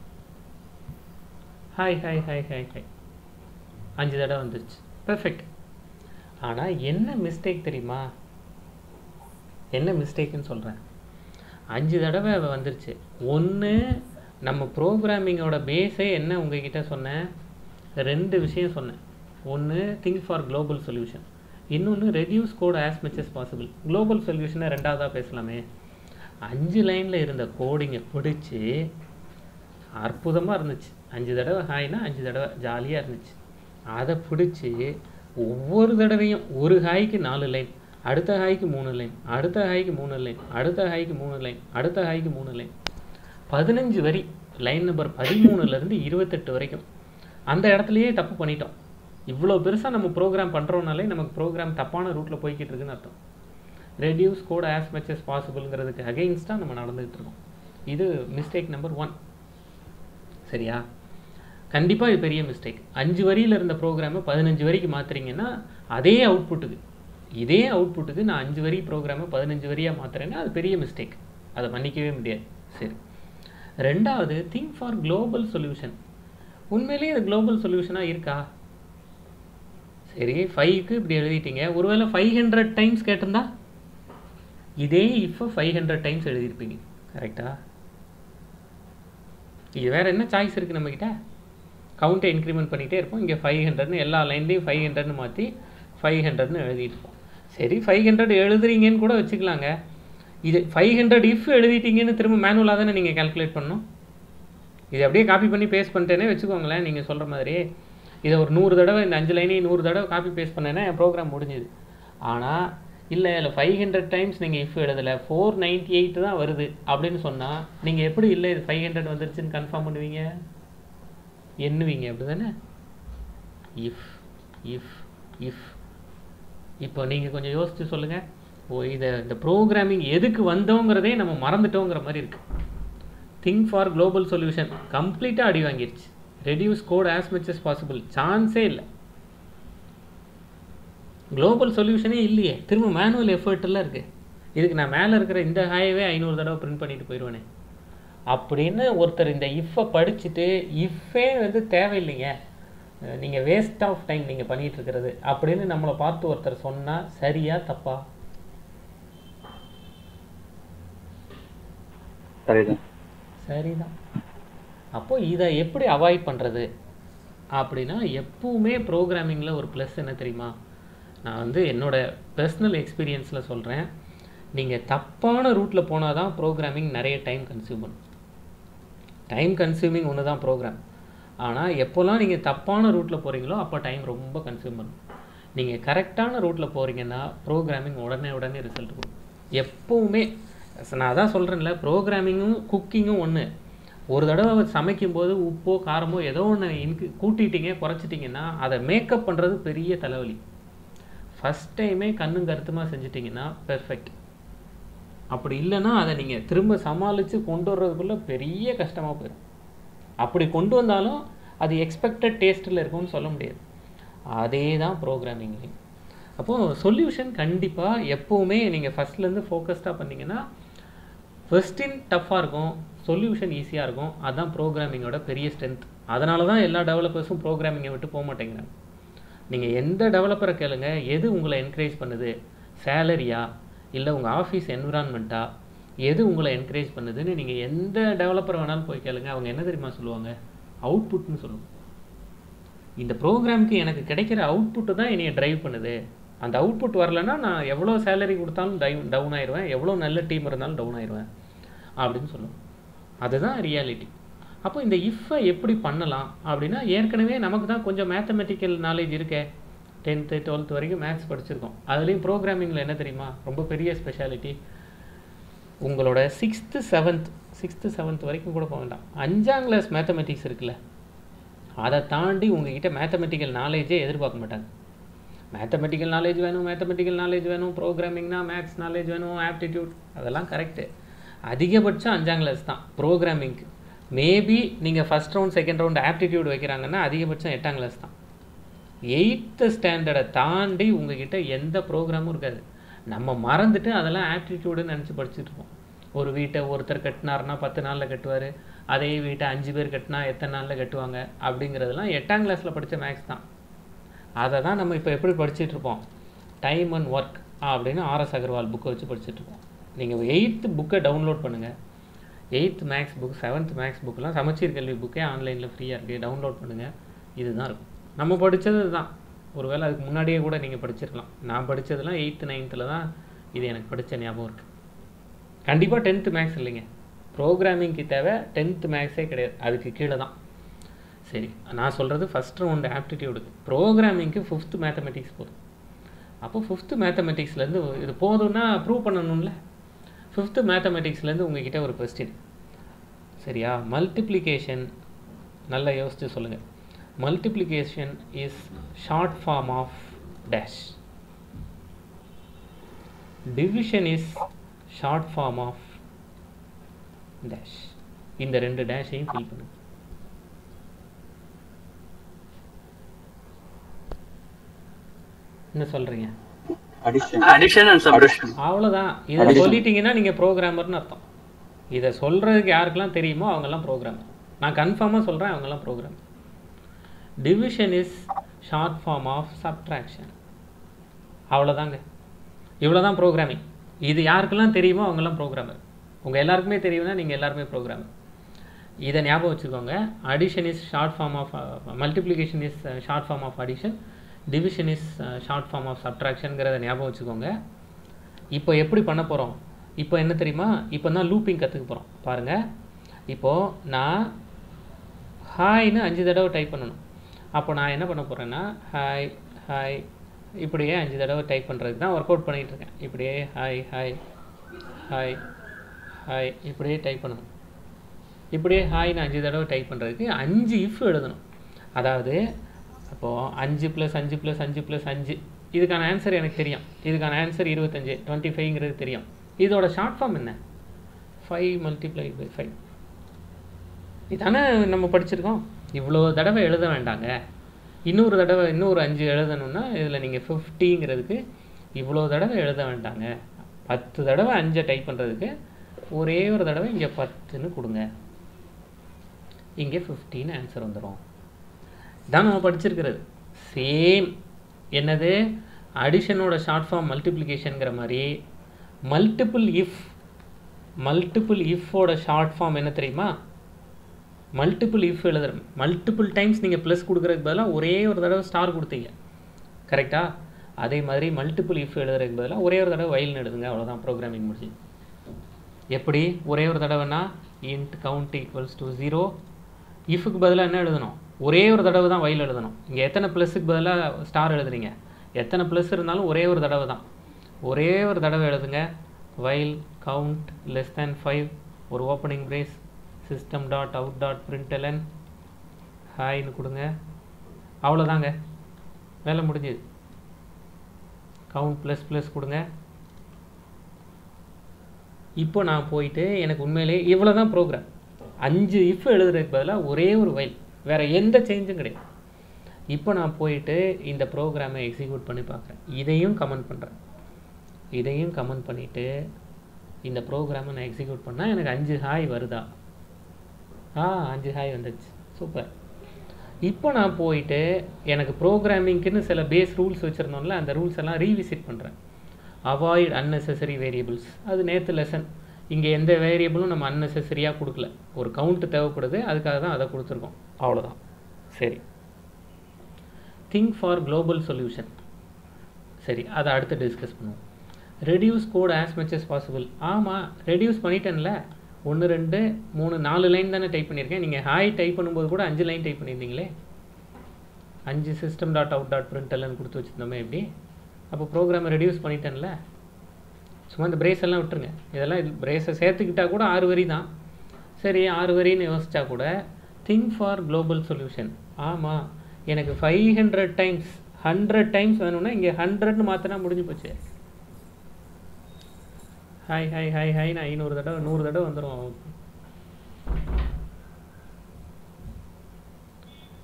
hi hi hi hi hi அஞ்சு தடவை வந்துருச்சு பெர்ஃபெக்ட் ஆனால் என்ன மிஸ்டேக் தெரியுமா என்ன மிஸ்டேக்குன்னு சொல்கிறேன் அஞ்சு தடவை வந்துருச்சு ஒன்று நம்ம ப்ரோக்ராமிங்கோட பேஸே என்ன உங்ககிட்ட சொன்னேன் ரெண்டு விஷயம் சொன்னேன் ஒன்று திங்க் ஃபார் குளோபல் சொல்யூஷன் இன்னொன்று reduce code as much as possible global சொல்யூஷனை ரெண்டாவதாக பேசலாமே அஞ்சு லைனில் இருந்த கோடிங்கை பிடிச்சி அற்புதமாக இருந்துச்சு அஞ்சு தடவை ஹாய்னா அஞ்சு தடவை ஜாலியாக இருந்துச்சு அதை பிடிச்சி ஒவ்வொரு தடவையும் ஒரு ஹாய்க்கு நாலு லைன் அடுத்த ஹாய்க்கு மூணு லைன் அடுத்த ஹாய்க்கு மூணு லைன் அடுத்த ஹாய்க்கு மூணு லைன் அடுத்த ஹாய்க்கு மூணு லைன் பதினஞ்சு வரி லைன் நம்பர் பதிமூணுலேருந்து இருபத்தெட்டு வரைக்கும் அந்த இடத்துலையே தப்பு பண்ணிட்டோம் இவ்வளோ பெருசாக நம்ம ப்ரோக்ராம் பண்ணுறோனாலே நமக்கு ப்ரோக்ராம் தப்பான ரூட்டில் போய்கிட்டு இருக்குன்னு அர்த்தம் reduce code as much as பாசிபிள்ங்கிறதுக்கு அகெயின்ஸ்டாக நம்ம நடந்துகிட்டு இருக்கோம் இது மிஸ்டேக் நம்பர் ஒன் சரியா கண்டிப்பாக இது பெரிய மிஸ்டேக் அஞ்சு வரியில் இருந்த ப்ரோக்ராமை பதினஞ்சு வரிக்கு மாற்றுறீங்கன்னா அதே அவுட்புட்டுக்கு இதே அவுட்புட்டுக்கு நான் அஞ்சு வரி ப்ரோக்ராமை பதினஞ்சு வரியாக மாற்றுறேன்னா அது பெரிய மிஸ்டேக் அதை மன்னிக்கவே முடியாது சரி ரெண்டாவது திங்க் ஃபார் குளோபல் சொல்யூஷன் உண்மையிலேயே அது குளோபல் சொல்யூஷனாக இருக்கா சரி ஃபைவ்க்கு இப்படி எழுதிட்டீங்க ஒருவேளை ஃபைவ் ஹண்ட்ரட் டைம்ஸ் கேட்டிருந்தா இதே இப்போ ஃபைவ் ஹண்ட்ரட் டைம்ஸ் எழுதியிருப்பீங்க கரெக்டா இது வேறு என்ன சாய்ஸ் இருக்குது நம்மக்கிட்ட கவுண்ட்டை இன்க்ரிமெண்ட் பண்ணிகிட்டே இருப்போம் இங்கே ஃபைவ் ஹண்ட்ரட்னு எல்லா லைன்லேயும் ஃபைவ் ஹண்ட்ரட்னு மாற்றி ஃபைவ் ஹண்ட்ரட்னு எழுதிட்டு இருப்போம் சரி ஃபைவ் ஹண்ட்ரட் எழுதுறீங்கன்னு கூட வச்சுக்கலாங்க இது ஃபைவ் ஹண்ட்ரட் இஃப் எழுதிட்டீங்கன்னு திரும்ப மேனுவலாக தானே நீங்கள் கால்குலேட் பண்ணணும் இது அப்படியே காப்பி பண்ணி பேஸ்ட் பண்ணிட்டேனே வச்சுக்கோங்களேன் நீங்கள் சொல்கிற மாதிரி இதை ஒரு நூறு தடவை இந்த அஞ்சு லைனையும் நூறு தடவை காப்பி பேஸ்ட் பண்ணேன்னா என் ப்ரோக்ராம் முடிஞ்சுது ஆனால் இல்லை இல்லை ஃபைவ் ஹண்ட்ரட் டைம்ஸ் நீங்கள் இஃப் எழுதலை ஃபோர் நைன்ட்டி எயிட் தான் வருது அப்படின்னு சொன்னால் நீங்கள் எப்படி இல்லை இது ஃபைவ் ஹண்ட்ரட் வந்துருச்சுன்னு கன்ஃபார்ம் பண்ணுவீங்க எண்ணுவீங்க அப்படி தானே இஃப் இஃப் இஃப் இப்போ நீங்கள் கொஞ்சம் யோசிச்சு சொல்லுங்கள் ஓ இதை இந்த ப்ரோக்ராமிங் எதுக்கு வந்தோங்கிறதே நம்ம மறந்துட்டோங்கிற மாதிரி இருக்கு திங்க் ஃபார் குளோபல் சொல்யூஷன் கம்ப்ளீட்டாக அடி வாங்கிருச்சு reduce code as much as possible சான்ஸே இல்லை குளோபல் சொல்யூஷனே இல்லையே திரும்ப மேனுவல் எஃபர்ட் எல்லாம் இருக்குது இதுக்கு நான் மேலே இருக்கிற இந்த ஹாயவே ஐநூறு தடவை பிரிண்ட் பண்ணிட்டு போயிடுவேனே அப்படின்னு ஒருத்தர் இந்த இஃப்பை படிச்சுட்டு இஃப்பே வந்து தேவையில்லைங்க நீங்கள் வேஸ்ட் ஆஃப் டைம் நீங்கள் பண்ணிட்டு இருக்கிறது அப்படின்னு நம்மளை பார்த்து ஒருத்தர் சொன்னால் சரியா தப்பா சரிதான் சரிதான் அப்போ இதை எப்படி அவாய்ட் பண்ணுறது அப்படின்னா எப்பவுமே ப்ரோக்ராமிங்கில் ஒரு ப்ளஸ் என்ன தெரியுமா நான் வந்து என்னோட பர்சனல் எக்ஸ்பீரியன்ஸில் சொல்கிறேன் நீங்கள் தப்பான ரூட்டில் போனால் தான் ப்ரோக்ராமிங் நிறைய டைம் கன்சியூம் பண்ணும் டைம் கன்சியூமிங் ஒன்று தான் ப்ரோக்ராம் ஆனால் எப்போல்லாம் நீங்கள் தப்பான ரூட்டில் போகிறீங்களோ அப்போ டைம் ரொம்ப கன்சியூம் பண்ணும் நீங்கள் கரெக்டான ரூட்டில் போகிறீங்கன்னா ப்ரோக்ராமிங் உடனே உடனே ரிசல்ட் கொடுக்கும் எப்பவுமே நான் அதான் சொல்கிறேன்ல ப்ரோக்ராமிங்கும் குக்கிங்கும் ஒன்று ஒரு தடவை சமைக்கும்போது உப்போ காரமோ ஏதோ ஒன்று இன்கு கூட்டிட்டீங்க குறைச்சிட்டிங்கன்னா அதை மேக்கப் பண்ணுறது பெரிய தலைவலி ஃபஸ்ட் டைமே கண்ணும் கருத்துமாக செஞ்சிட்டிங்கன்னா பெர்ஃபெக்ட் அப்படி இல்லைன்னா அதை நீங்கள் திரும்ப சமாளித்து கொண்டு வர்றதுக்குள்ளே பெரிய கஷ்டமாக போயிடும் அப்படி கொண்டு வந்தாலும் அது எக்ஸ்பெக்டட் டேஸ்ட்டில் இருக்கும்னு சொல்ல முடியாது அதே தான் ப்ரோக்ராமிங்லேயும் அப்போது சொல்யூஷன் கண்டிப்பாக எப்போவுமே நீங்கள் ஃபஸ்ட்லேருந்து ஃபோக்கஸ்டாக பண்ணீங்கன்னா கொஸ்டின் டஃப்பாக இருக்கும் சொல்யூஷன் ஈஸியாக இருக்கும் அதுதான் ப்ரோக்ராமிங்கோட பெரிய ஸ்ட்ரென்த் அதனால தான் எல்லா டெவலப்பர்ஸும் ப்ரோக்ராமிங்கை விட்டு போக மாட்டேங்கிறாங்க நீங்கள் எந்த டெவலப்பரை கேளுங்க எது உங்களை என்கரேஜ் பண்ணுது சேலரியா இல்லை உங்கள் ஆஃபீஸ் என்விரான்மெண்ட்டா எது உங்களை என்கரேஜ் பண்ணுதுன்னு நீங்கள் எந்த டெவலப்பர் வேணாலும் போய் கேளுங்க அவங்க என்ன தெரியுமா சொல்லுவாங்க அவுட்புட்னு சொல்லுவாங்க இந்த ப்ரோக்ராம்க்கு எனக்கு கிடைக்கிற அவுட்புட்டு தான் என்னைய டிரைவ் பண்ணுது அந்த அவுட்புட் வரலன்னா நான் எவ்வளோ சேலரி கொடுத்தாலும் டவுன் டவுன் ஆயிடுவேன் எவ்வளோ நல்ல டீம் இருந்தாலும் டவுன் ஆயிடுவேன் அப்படின்னு சொல்லுவோம் அதுதான் ரியாலிட்டி அப்போ இந்த இஃப்பை எப்படி பண்ணலாம் அப்படின்னா ஏற்கனவே நமக்கு தான் கொஞ்சம் மேத்தமெட்டிக்கல் நாலேஜ் இருக்கே டென்த்து டுவெல்த் வரைக்கும் மேத்ஸ் படிச்சிருக்கோம் அதுலேயும் ப்ரோக்ராமிங்கில் என்ன தெரியுமா ரொம்ப பெரிய ஸ்பெஷாலிட்டி உங்களோட சிக்ஸ்த்து செவன்த் சிக்ஸ்த்து செவன்த் வரைக்கும் கூட போக வேண்டாம் அஞ்சாம் கிளாஸ் மேத்தமெட்டிக்ஸ் இருக்குல்ல அதை தாண்டி உங்ககிட்ட மேத்தமெட்டிக்கல் நாலேஜே எதிர்பார்க்க மாட்டாங்க மேத்தமெட்டிக்கல் நாலேஜ் வேணும் மேத்தமெட்டிக்கல் நாலேஜ் வேணும் ப்ரோக்ராமிங்னா மேத்ஸ் நாலேஜ் வேணும் ஆப்டிடியூட் அதெல்லாம் கரெக்டு அதிகபட்சம் அஞ்சாம் கிளாஸ் தான் ப்ரோக்ராமிங்க்கு மேபி நீங்கள் first round second round aptitude வைக்கிறாங்கன்னா அதிகபட்சம் எட்டாம் கிளாஸ் தான் எயித்து ஸ்டாண்டர்டை தாண்டி உங்ககிட்ட எந்த ப்ரோக்ராமும் இருக்காது நம்ம மறந்துட்டு அதெல்லாம் ஆப்டிடியூடுன்னு நினச்சி படிச்சுட்டு இருப்போம் ஒரு வீட்டை ஒருத்தர் கட்டினாருன்னா பத்து நாளில் கட்டுவார் அதே வீட்டை அஞ்சு பேர் கட்டினா எத்தனை நாளில் கட்டுவாங்க அப்படிங்கிறதெல்லாம் எட்டாம் கிளாஸில் படித்த மேக்ஸ் தான் அதை தான் நம்ம இப்போ எப்படி படிச்சுட்டு இருப்போம் டைம் அண்ட் ஒர்க் அப்படின்னு ஆர்எஸ் அகர்வால் புக்கை வச்சு படிச்சுட்டு இருக்கோம் நீங்கள் எயித்து புக்கை டவுன்லோட் பண்ணுங்கள் eighth maths book seventh maths புக்கெலாம் சமச்சீர் கல்வி புக்கே ஆன்லைனில் ஃப்ரீயாக இருக்குது டவுன்லோட் பண்ணுங்கள் இதுதான் இருக்கும் நம்ம படித்தது தான் ஒருவேளை அதுக்கு முன்னாடியே கூட நீங்கள் படிச்சிருக்கலாம் நான் படித்ததெல்லாம் எயித்து நைன்த்தில் தான் இது எனக்கு படித்த ஞாபகம் இருக்குது கண்டிப்பாக டென்த்து மேக்ஸ் இல்லைங்க ப்ரோக்ராமிங்க்கு தேவை டென்த்து மேக்ஸே கிடையாது அதுக்கு கீழே தான் சரி நான் சொல்கிறது ஃபஸ்ட் ரவுண்டு ஆப்டிடியூடுக்கு ப்ரோக்ராமிங்க்கு ஃபிஃப்த்து மேத்தமெட்டிக்ஸ் போதும் அப்போ ஃபிஃப்த்து மேத்தமெட்டிக்ஸ்லேருந்து இது போதும்னா ப்ரூவ் பண்ணணும்ல ஃபிஃப்த்து மேத்தமெட்டிக்ஸ்லேருந்து உங்ககிட்ட ஒரு கொஸ்டின் சரியா மல்டிப்ளிகேஷன் நல்லா யோசித்து சொல்லுங்கள் multiplication is short form of dash division is short form of dash இந்த ரெண்டு டேஷையும் ஃபில் பண்ணுங்க என்ன சொல்கிறீங்க அடிஷன் addition and subtraction அவ்வளோதான் இதை சொல்லிட்டீங்கன்னா நீங்கள் ப்ரோக்ராமர்னு அர்த்தம் இதை சொல்கிறதுக்கு யாருக்கெல்லாம் தெரியுமோ அவங்கெல்லாம் ப்ரோக்ராமர் நான் கன்ஃபார்மாக சொல்கிறேன் அவங்கெல்லாம் programmer division is short form of subtraction அவ்வளோதாங்க இவ்வளோ தான் ப்ரோக்ராமிங் இது யாருக்கெல்லாம் தெரியுமோ அவங்கெல்லாம் ப்ரோக்ராமர் உங்கள் எல்லாருக்குமே தெரியும்னா நீங்கள் எல்லாருமே ப்ரோக்ராமர் இதை ஞாபகம் வச்சுக்கோங்க addition is short form of multiplication is short form of addition division is short form of சப்ட்ராக்ஷனுங்கிறத ஞாபகம் வச்சுக்கோங்க இப்போ எப்படி பண்ண போகிறோம் இப்போ என்ன தெரியுமா இப்போ தான் லூப்பிங் கற்றுக்க போகிறோம் பாருங்கள் இப்போது நான் ஹாய்னு அஞ்சு தடவை டைப் பண்ணணும் அப்போ நான் என்ன பண்ண போகிறேன்னா ஹாய் ஹாய் இப்படியே அஞ்சு தடவை டைப் பண்ணுறதுக்கு தான் ஒர்க் அவுட் பண்ணிகிட்டு இருக்கேன் இப்படியே ஹாய் ஹாய் ஹாய் ஹாய் இப்படியே டைப் பண்ணணும் இப்படியே ஹாய்னு அஞ்சு தடவை டைப் பண்ணுறதுக்கு அஞ்சு இஃப் எழுதணும் அதாவது அப்போது அஞ்சு ப்ளஸ் அஞ்சு ப்ளஸ் அஞ்சு ப்ளஸ் அஞ்சு இதுக்கான ஆன்சர் எனக்கு தெரியும் இதுக்கான ஆன்சர் இருபத்தஞ்சு டுவெண்ட்டி ஃபைவ்ங்கிறது தெரியும் இதோட ஷார்ட் ஃபார்ம் என்ன ஃபைவ் மல்டிப்ளை பை ஃபைவ் இதானே நம்ம படிச்சிருக்கோம் இவ்வளோ தடவை எழுத வேண்டாங்க இன்னொரு தடவை இன்னொரு அஞ்சு எழுதணும்னா இதில் நீங்கள் ஃபிஃப்டிங்கிறதுக்கு இவ்வளோ தடவை எழுத வேண்டாங்க பத்து தடவை அஞ்சை டைப் பண்ணுறதுக்கு ஒரே ஒரு தடவை இங்கே பத்துன்னு கொடுங்க இங்கே ஃபிஃப்டின்னு ஆன்சர் வந்துடும் இதான் நம்ம படிச்சிருக்கிறது சேம் என்னது அடிஷனோட ஷார்ட் ஃபார்ம் மல்டிப்ளிகேஷனுங்கிற மாதிரி மல்டிபிள் இஃப் மல்டிபிள் இஃபோட ஷார்ட் ஃபார்ம் என்ன தெரியுமா மல்டிபிள் இஃப் எழுதுற மல்டிபிள் டைம்ஸ் நீங்கள் ப்ளஸ் கொடுக்குறதுக்கு பதிலாக ஒரே ஒரு தடவை ஸ்டார் கொடுத்தீங்க கரெக்டா அதே மாதிரி மல்டிபிள் இஃப் எழுதுறதுக்கு பதிலாக ஒரே ஒரு தடவை வயல்னு எழுதுங்க அவ்வளோதான் ப்ரோக்ராமிங் முடிச்சு எப்படி ஒரே ஒரு தடவைனா int count equals to zero இஃப்க்கு பதிலாக என்ன எழுதணும் ஒரே ஒரு தடவை தான் வயல் எழுதணும் இங்கே எத்தனை ப்ளஸுக்கு பதிலாக ஸ்டார் எழுதுறீங்க எத்தனை ப்ளஸ் இருந்தாலும் ஒரே ஒரு தடவை தான் ஒரே ஒரு தடவை எழுதுங்க while count less than five ஒரு opening brace system dot out dot println ஹாய்னு கொடுங்க அவ்வளோதாங்க வேலை முடிஞ்சுது கவுண்ட் ப்ளஸ் ப்ளஸ் கொடுங்க இப்போ நான் போயிட்டு எனக்கு உண்மையிலே இவ்வளோ தான் ப்ரோக்ராம் அஞ்சு இஃப் எழுதுறதுக்கு பதிலாக ஒரே ஒரு வயல் வேறு எந்த சேஞ்சும் கிடையாது இப்போ நான் போயிட்டு இந்த ப்ரோக்ராமை எக்ஸிக்யூட் பண்ணி பார்க்குறேன் இதையும் கமெண்ட் பண்ணுறேன் இதையும் கமெண்ட் பண்ணிவிட்டு இந்த ப்ரோக்ராமை நான் எக்ஸிக்யூட் பண்ணால் எனக்கு அஞ்சு ஹாய் வருதா ஆ அஞ்சு ஹாய் வந்துச்சு சூப்பர் இப்போ நான் போயிட்டு எனக்கு ப்ரோக்ராமிங்க்குன்னு சில பேஸ் ரூல்ஸ் வச்சுருந்தோம்ல அந்த ரூல்ஸ் எல்லாம் ரீவிசிட் பண்ணுறேன் அவாய்ட் unnecessary வேரியபிள்ஸ் அது நேற்று லெசன் இங்கே எந்த வேரியபிளும் நம்ம unnecessary-ஆ கொடுக்கல ஒரு கவுண்ட் தேவைப்படுது அதுக்காக தான் அதை கொடுத்துருக்கோம் அவ்வளோதான் சரி திங்க் ஃபார் குளோபல் சொல்யூஷன் சரி அதை அடுத்து டிஸ்கஸ் பண்ணுவோம் reduce code as much as possible ஆமாம் ரெடியூஸ் பண்ணிட்டேன்ல ஒன்று ரெண்டு மூணு நாலு லைன் தானே டைப் பண்ணியிருக்கேன் நீங்கள் ஹாய் டைப் பண்ணும்போது கூட அஞ்சு லைன் டைப் பண்ணியிருந்தீங்களே அஞ்சு system dot out dot print கொடுத்து வச்சுருந்தோமே எப்படி அப்போ ப்ரோக்ராமை ரெடியூஸ் பண்ணிட்டேன்ல சும்மா இந்த பிரேஸ் எல்லாம் விட்டுருங்க இதெல்லாம் இது பிரேஸை சேர்த்துக்கிட்டா கூட ஆறு வரி தான் சரி ஆறு வரின்னு யோசிச்சா கூட திங்க் ஃபார் குளோபல் சொல்யூஷன் ஆமாம் எனக்கு five hundred times hundred times வேணும்னா இங்கே ஹண்ட்ரட்னு மாற்றினா முடிஞ்சு போச்சு ஹாய் ஹாய் ஹாய் ஹாய் நான் ஐநூறு தடவை நூறு தடவை வந்துடும்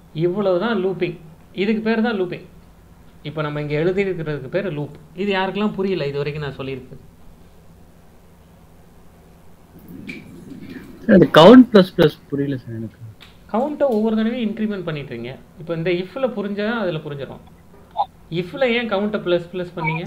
இவ்வளவு தான் லூப்பிங் இதுக்கு பேர் தான் லூப்பிங் இப்போ நம்ம இங்கே எழுதியிருக்கிறதுக்கு பேர் லூப் இது யாருக்கெல்லாம் புரியல இது வரைக்கும் நான் சொல்லியிருக்கேன் சார் அது கவுண்ட் ப்ளஸ் ப்ளஸ் புரியல சார் எனக்கு கவுண்ட்டை ஒவ்வொரு தடவையும் இன்க்ரிமெண்ட் பண்ணிட்டுருங்க இப்போ இந்த இஃப்பில் புரிஞ்சா அதில் புரிஞ்சிடும் இஃப்பில் ஏன் கவுண்ட்டை ப்ளஸ் ப்ளஸ் பண்ணீங்க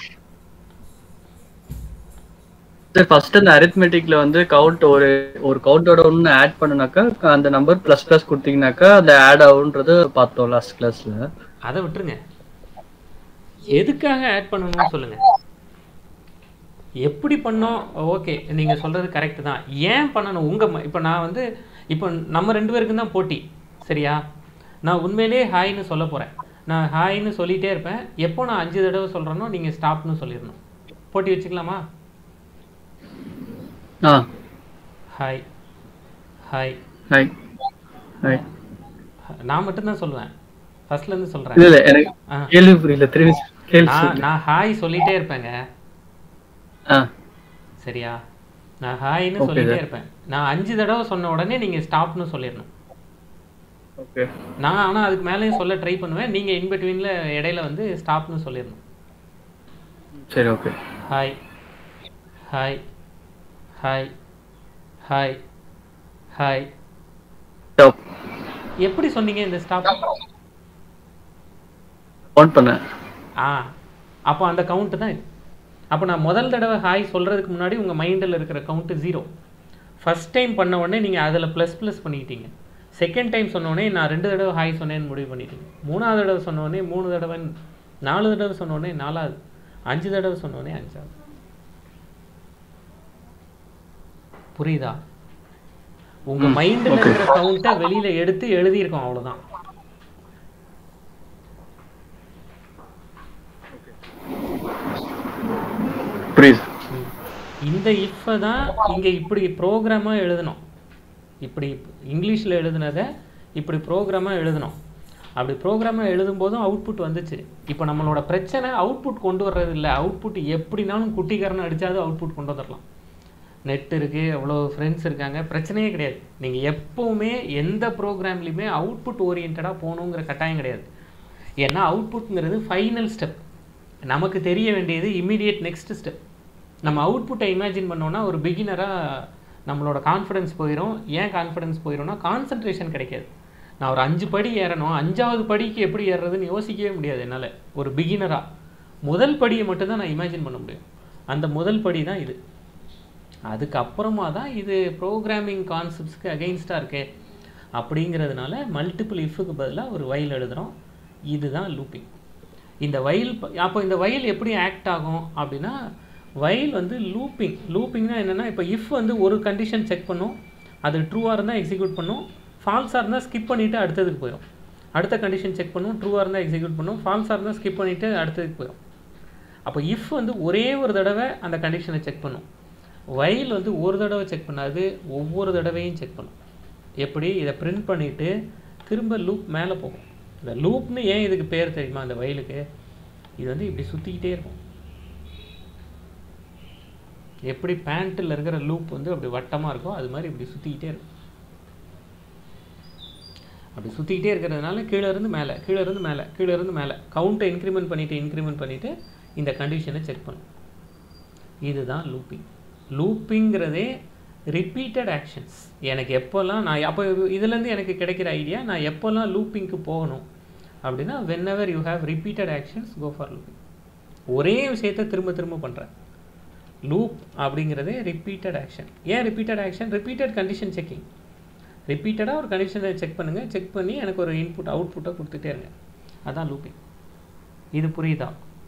சார் ஃபர்ஸ்ட் அந்த அரித்மெட்டிக்ல வந்து கவுண்ட் ஒரு ஒரு கவுண்டோட ஒன்று ஆட் பண்ணுனாக்கா அந்த நம்பர் ப்ளஸ் ப்ளஸ் கொடுத்தீங்கன்னாக்கா அந்த ஆட் ஆகுன்றது பார்த்தோம் லாஸ்ட் கிளாஸ்ல அதை விட்டுருங்க எதுக்காக ஆட் பண்ணணும்னு சொல்லுங்க எப்படி பண்ணோம் ஓகே நீங்க சொல்றது கரெக்ட் தான் ஏன் பண்ணணும் உங்க ம- இப்போ நான் வந்து இப்போ நம்ம ரெண்டு பேருக்கும் தான் போட்டி சரியா நான் உண்மையிலேயே ஹாய்னு சொல்ல போறேன் நான் ஹாய்னு சொல்லிட்டே இருப்பேன் எப்போ நான் அஞ்சு தடவை சொல்றேனோ நீங்க ஸ்டாப்னு சொல்லிடணும் போட்டி வச்சுக்கலாமா ஆ ஹாய் ஹாய் ஹாய் ஹாய் நான் மட்டும்தான் சொல்லுவேன் ஃபர்ஸ்ட்ல இருந்து சொல்றேன் இல்ல இல்ல எனக்கு ஆ. கேள்வி புரியல திரும்பி கேள்வி நான் சொல்லுங்க. நான் ஹாய் சொல்லிட்டே இருப்பேங்க ஆ சரியா நான் ஹாய்னு Okay, சொல்லிட்டே sir. இருப்பேன் நான் அஞ்சு தடவை சொன்ன உடனே நீங்க ஸ்டாப்னு சொல்லிடணும் ஓகே நான் ஆனா அதுக்கு மேலேயும் சொல்ல ட்ரை பண்ணுவேன் நீங்க இன் பிட்வீன்ல இடையில வந்து ஸ்டாப்னு சொல்லிடணும் சரி okay hi hi hi hi hi stop எப்படி சொன்னீங்க இந்த ஸ்டாப் கவுண்ட் பண்ணேன் ஆ அப்போ அந்த கவுண்ட் தான் இது அப்போ நான் முதல் தடவை ஹாய் சொல்கிறதுக்கு முன்னாடி உங்கள் மைண்டில் இருக்கிற கவுண்ட்டு ஜீரோ ஃபர்ஸ்ட் டைம் பண்ண உடனே நீங்கள் அதில் ப்ளஸ் ப்ளஸ் பண்ணிக்கிட்டீங்க செகண்ட் டைம் சொன்ன உடனே நான் ரெண்டு தடவை ஹாய் சொன்னேன்னு முடிவு பண்ணிட்டீங்க மூணாவது தடவை சொன்ன உடனே மூணு தடவை நாலு தடவை சொன்ன உடனே நாலாவது அஞ்சு தடவை சொன்ன உடனே அஞ்சாவது புரியுதா உங்க ம், மைண்டில் okay. இருக்கிற கவுண்ட்டை வெளியில எடுத்து எழுதியிருக்கோம் அவ்வளவுதான் புரியுது ம். இந்த இஃப்பை தான் இங்கே இப்படி ப்ரோக்ராமாக எழுதணும் இப்படி இங்கிலீஷில் எழுதுனதை இப்படி ப்ரோக்ராமாக எழுதணும் அப்படி ப்ரோக்ராமாக எழுதும்போதும் அவுட்புட் வந்துச்சு இப்போ நம்மளோட பிரச்சனை அவுட்புட் கொண்டு வர்றது இல்லை அவுட்புட் எப்படினாலும் குட்டிக்காரனை அடிச்சாவது அவுட்புட் கொண்டு வந்துடலாம் நெட் இருக்குது அவ்வளோ ஃப்ரெண்ட்ஸ் இருக்காங்க பிரச்சனையே கிடையாது நீங்கள் எப்போவுமே எந்த ப்ரோக்ராம்லையுமே அவுட்புட் ஓரியன்டாக போகணுங்கிற கட்டாயம் கிடையாது ஏன்னா அவுட்புட்ங்கிறது ஃபைனல் ஸ்டெப் நமக்கு தெரிய வேண்டியது இமீடியட் நெக்ஸ்ட் ஸ்டெப் நம்ம அவுட்புட்டை இமேஜின் பண்ணோன்னா ஒரு பிகினராக நம்மளோட கான்ஃபிடன்ஸ் போயிடும் ஏன் கான்ஃபிடன்ஸ் போயிடும்னா கான்சன்ட்ரேஷன் கிடைக்காது நான் ஒரு அஞ்சு படி ஏறணும் அஞ்சாவது படிக்கு எப்படி ஏறுறதுன்னு யோசிக்கவே முடியாது என்னால் ஒரு பிகினராக முதல் படியை மட்டும்தான் நான் இமேஜின் பண்ண முடியும் அந்த முதல் படி தான் இது அதுக்கப்புறமா தான் இது ப்ரோக்ராமிங் கான்செப்ட்ஸ்க்கு அகெயின்ஸ்டாக இருக்கே அப்படிங்கிறதுனால மல்டிபிள் இஃப்க்கு பதிலாக ஒரு வயல் எழுதுகிறோம் இதுதான் லூப்பிங் இந்த வயல் அப்போ இந்த வயல் எப்படி ஆக்ட் ஆகும் அப்படின்னா வயல் வந்து லூப்பிங் லூப்பிங்னா என்னென்னா இப்போ இஃப் வந்து ஒரு கண்டிஷன் செக் பண்ணும் அது ட்ரூவாக இருந்தால் எக்ஸிக்யூட் பண்ணும் ஃபால்ஸாக இருந்தால் ஸ்கிப் பண்ணிவிட்டு அடுத்ததுக்கு போயிடும் அடுத்த கண்டிஷன் செக் பண்ணும் ட்ரூவாக இருந்தால் எக்ஸிக்யூட் பண்ணும் ஃபால்ஸாக இருந்தால் ஸ்கிப் பண்ணிவிட்டு அடுத்ததுக்கு போயிடும் அப்போ இஃப் வந்து ஒரே ஒரு தடவை அந்த கண்டிஷனை செக் பண்ணும் வயல் வந்து ஒரு தடவை செக் பண்ணாது ஒவ்வொரு தடவையும் செக் பண்ணும் எப்படி இதை பிரிண்ட் பண்ணிவிட்டு திரும்ப லூப் மேலே போகும் இந்த லூப்னு ஏன் இதுக்கு பேர் தெரியுமா அந்த வயலுக்கு இது வந்து இப்படி சுற்றிக்கிட்டே இருக்கும் எப்படி பேண்ட்டில் இருக்கிற லூப் வந்து அப்படி வட்டமாக இருக்கோ அது மாதிரி இப்படி சுற்றிக்கிட்டே இருக்கும் அப்படி சுற்றிக்கிட்டே இருக்கிறதுனால கீழே இருந்து மேலே கீழே இருந்து மேலே கீழே இருந்து மேலே கவுண்ட்டை இன்க்ரிமெண்ட் பண்ணிவிட்டு இன்க்ரிமெண்ட் பண்ணிவிட்டு இந்த கண்டிஷனை செக் பண்ணும் இதுதான் லூப்பிங் லூப்பிங்கிறதே ரிப்பீட்டட் ஆக்ஷன்ஸ் எனக்கு எப்போல்லாம் நான் அப்போ இதுலேருந்து எனக்கு கிடைக்கிற ஐடியா நான் எப்போல்லாம் லூப்பிங்க்கு போகணும் அப்படின்னா whenever you have repeated actions go for looping ஒரே விஷயத்தை திரும்ப திரும்ப பண்ணுறேன் லூப் அப்படிங்கிறதே ரிப்பீட்டட் ஆக்ஷன் ஏன் repeated action repeated condition checking ரிப்பீட்டடாக ஒரு கண்டிஷனை செக் பண்ணுங்கள் செக் பண்ணி எனக்கு ஒரு இன்புட் அவுட்புட்டை கொடுத்துட்டே இருங்க அதான் லூப்பிங் இது புரியுதா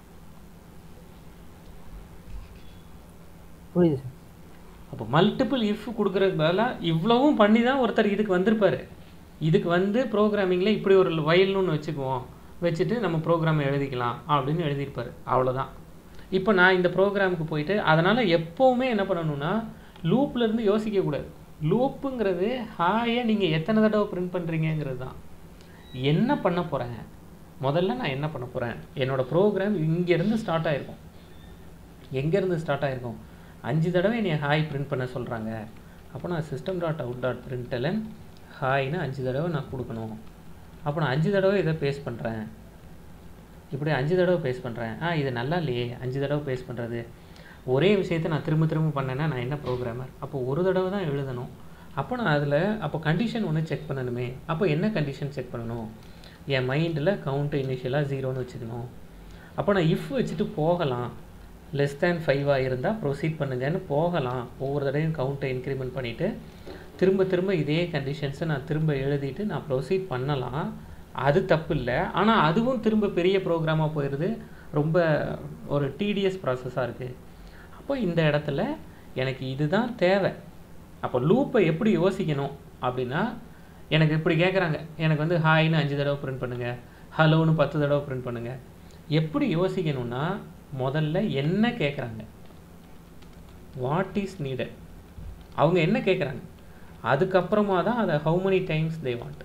புரியுது சார் அப்போ மல்டிபிள் இஃப் கொடுக்குறதுக்கு பதிலாக இவ்வளவும் பண்ணி தான் ஒருத்தர் இதுக்கு வந்திருப்பாரு இதுக்கு வந்து ப்ரோக்ராமிங்கில் இப்படி ஒரு வயல்னு ஒன்று வச்சுக்குவோம் வச்சுட்டு நம்ம ப்ரோக்ராம் எழுதிக்கலாம் அப்படின்னு எழுதியிருப்பாரு அவ்வளோதான் இப்போ நான் இந்த ப்ரோக்ராமுக்கு போயிட்டு அதனால் எப்போவுமே என்ன பண்ணணும்னா லூப்ல இருந்து யோசிக்கக்கூடாது லூப்புங்கிறது ஹாயை நீங்கள் எத்தனை தடவை பிரிண்ட் பண்ணுறீங்கங்கிறது தான் என்ன பண்ண போகிறேன் முதல்ல நான் என்ன பண்ண போகிறேன் என்னோட ப்ரோக்ராம் இங்கேருந்து ஸ்டார்ட் ஆயிருக்கும் எங்கேருந்து ஸ்டார்ட் ஆயிருக்கும் அஞ்சு தடவை என்னை ஹாய் பிரிண்ட் பண்ண சொல்கிறாங்க அப்போ நான் system dot out dot println ஹாய்னு அஞ்சு தடவை நான் கொடுக்கணும் அப்போ நான் அஞ்சு தடவை இதை பேஸ்ட் பண்ணுறேன் இப்படி அஞ்சு தடவை பேஸ்ட் பண்ணுறேன் ஆ இது நல்லா இல்லையே அஞ்சு தடவை பேஸ்ட் பண்ணுறது ஒரே விஷயத்தை நான் திரும்ப திரும்ப பண்ணேன்னா நான் என்ன ப்ரோக்ராமர் அப்போ ஒரு தடவை தான் எழுதணும் அப்போ நான் அதில் அப்போ கண்டிஷன் ஒன்று செக் பண்ணணுமே அப்போ என்ன கண்டிஷன் செக் பண்ணணும் என் மைண்டில் கவுண்ட்டு இனிஷியலாக ஜீரோன்னு வச்சுக்கணும் அப்போ நான் இஃப் வச்சுட்டு போகலாம் லெஸ் தேன் ஃபைவாக இருந்தால் ப்ரொசீட் பண்ணுங்கன்னு போகலாம் ஒவ்வொரு தடவையும் கவுண்ட்டை இன்க்ரிமெண்ட் பண்ணிவிட்டு திரும்ப திரும்ப இதே கண்டிஷன்ஸை நான் திரும்ப எழுதிட்டு நான் ப்ரொசீட் பண்ணலாம் அது தப்பு இல்லை ஆனால் அதுவும் திரும்ப பெரிய ப்ரோக்ராமாக போயிடுது ரொம்ப ஒரு டிடிஎஸ் ப்ராசஸாக இருக்குது அப்போ இந்த இடத்துல எனக்கு இதுதான் தேவை அப்போ லூப்பை எப்படி யோசிக்கணும் அப்படின்னா எனக்கு இப்படி கேட்குறாங்க எனக்கு வந்து ஹாய்னு அஞ்சு தடவை பிரிண்ட் பண்ணுங்கள் ஹலோன்னு பத்து தடவை பிரிண்ட் பண்ணுங்கள் எப்படி யோசிக்கணும்னா முதல்ல என்ன கேட்குறாங்க வாட் இஸ் நீடட் அவங்க என்ன கேட்குறாங்க அதுக்கப்புறமா தான் அதை how many times they want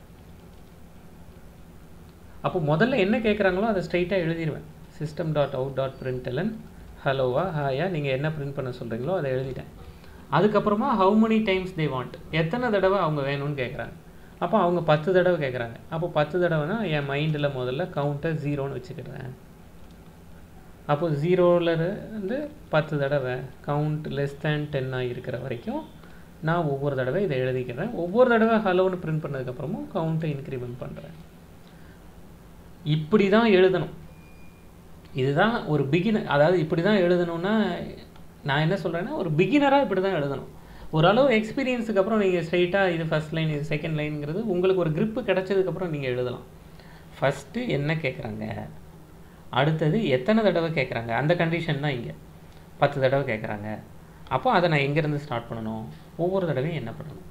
அப்போ முதல்ல என்ன கேட்குறாங்களோ அதை ஸ்ட்ரைட்டாக எழுதிடுவேன் system dot out dot println ஹலோவா ஹாயா நீங்கள் என்ன பிரிண்ட் பண்ண சொல்கிறீங்களோ அதை எழுதிட்டேன் அதுக்கப்புறமா how many times they want எத்தனை தடவை அவங்க வேணும்னு கேட்குறாங்க அப்போ அவங்க பத்து தடவை கேட்குறாங்க அப்போ பத்து தடவைனா என் மைண்டில் முதல்ல கவுண்ட்டை ஜீரோன்னு வச்சுக்கிறேன் அப்போ ஜீரோவில் இருந்து பத்து தடவை கவுண்ட் லெஸ் தேன் டென்னாக இருக்கிற வரைக்கும் நான் ஒவ்வொரு தடவை இதை எழுதிக்கிறேன் ஒவ்வொரு தடவை ஹலோன்னு பிரிண்ட் பண்ணதுக்கப்புறமும் கவுண்ட்டை இன்க்ரிமெண்ட் பண்ணுறேன் இப்படி தான் எழுதணும் இதுதான் ஒரு பிகினர் அதாவது இப்படி தான் எழுதணும்னா நான் என்ன சொல்கிறேன்னா ஒரு பிகினராக இப்படி தான் எழுதணும் ஓரளவு எக்ஸ்பீரியன்ஸுக்கு அப்புறம் நீங்கள் ஸ்ட்ரைட்டாக இது ஃபஸ்ட் லைன் இது செகண்ட் லைனுங்கிறது உங்களுக்கு ஒரு grip கிடைச்சதுக்கப்புறம் நீங்கள் எழுதலாம் ஃபஸ்ட்டு என்ன கேட்குறாங்க அடுத்தது எத்தனை தடவை கேட்குறாங்க அந்த கண்டிஷன் தான் இங்கே பத்து தடவை கேட்குறாங்க அப்போ அதை நான் எங்கேருந்து ஸ்டார்ட் பண்ணணும் ஒவ்வொரு தடவையும் என்ன பண்ணணும்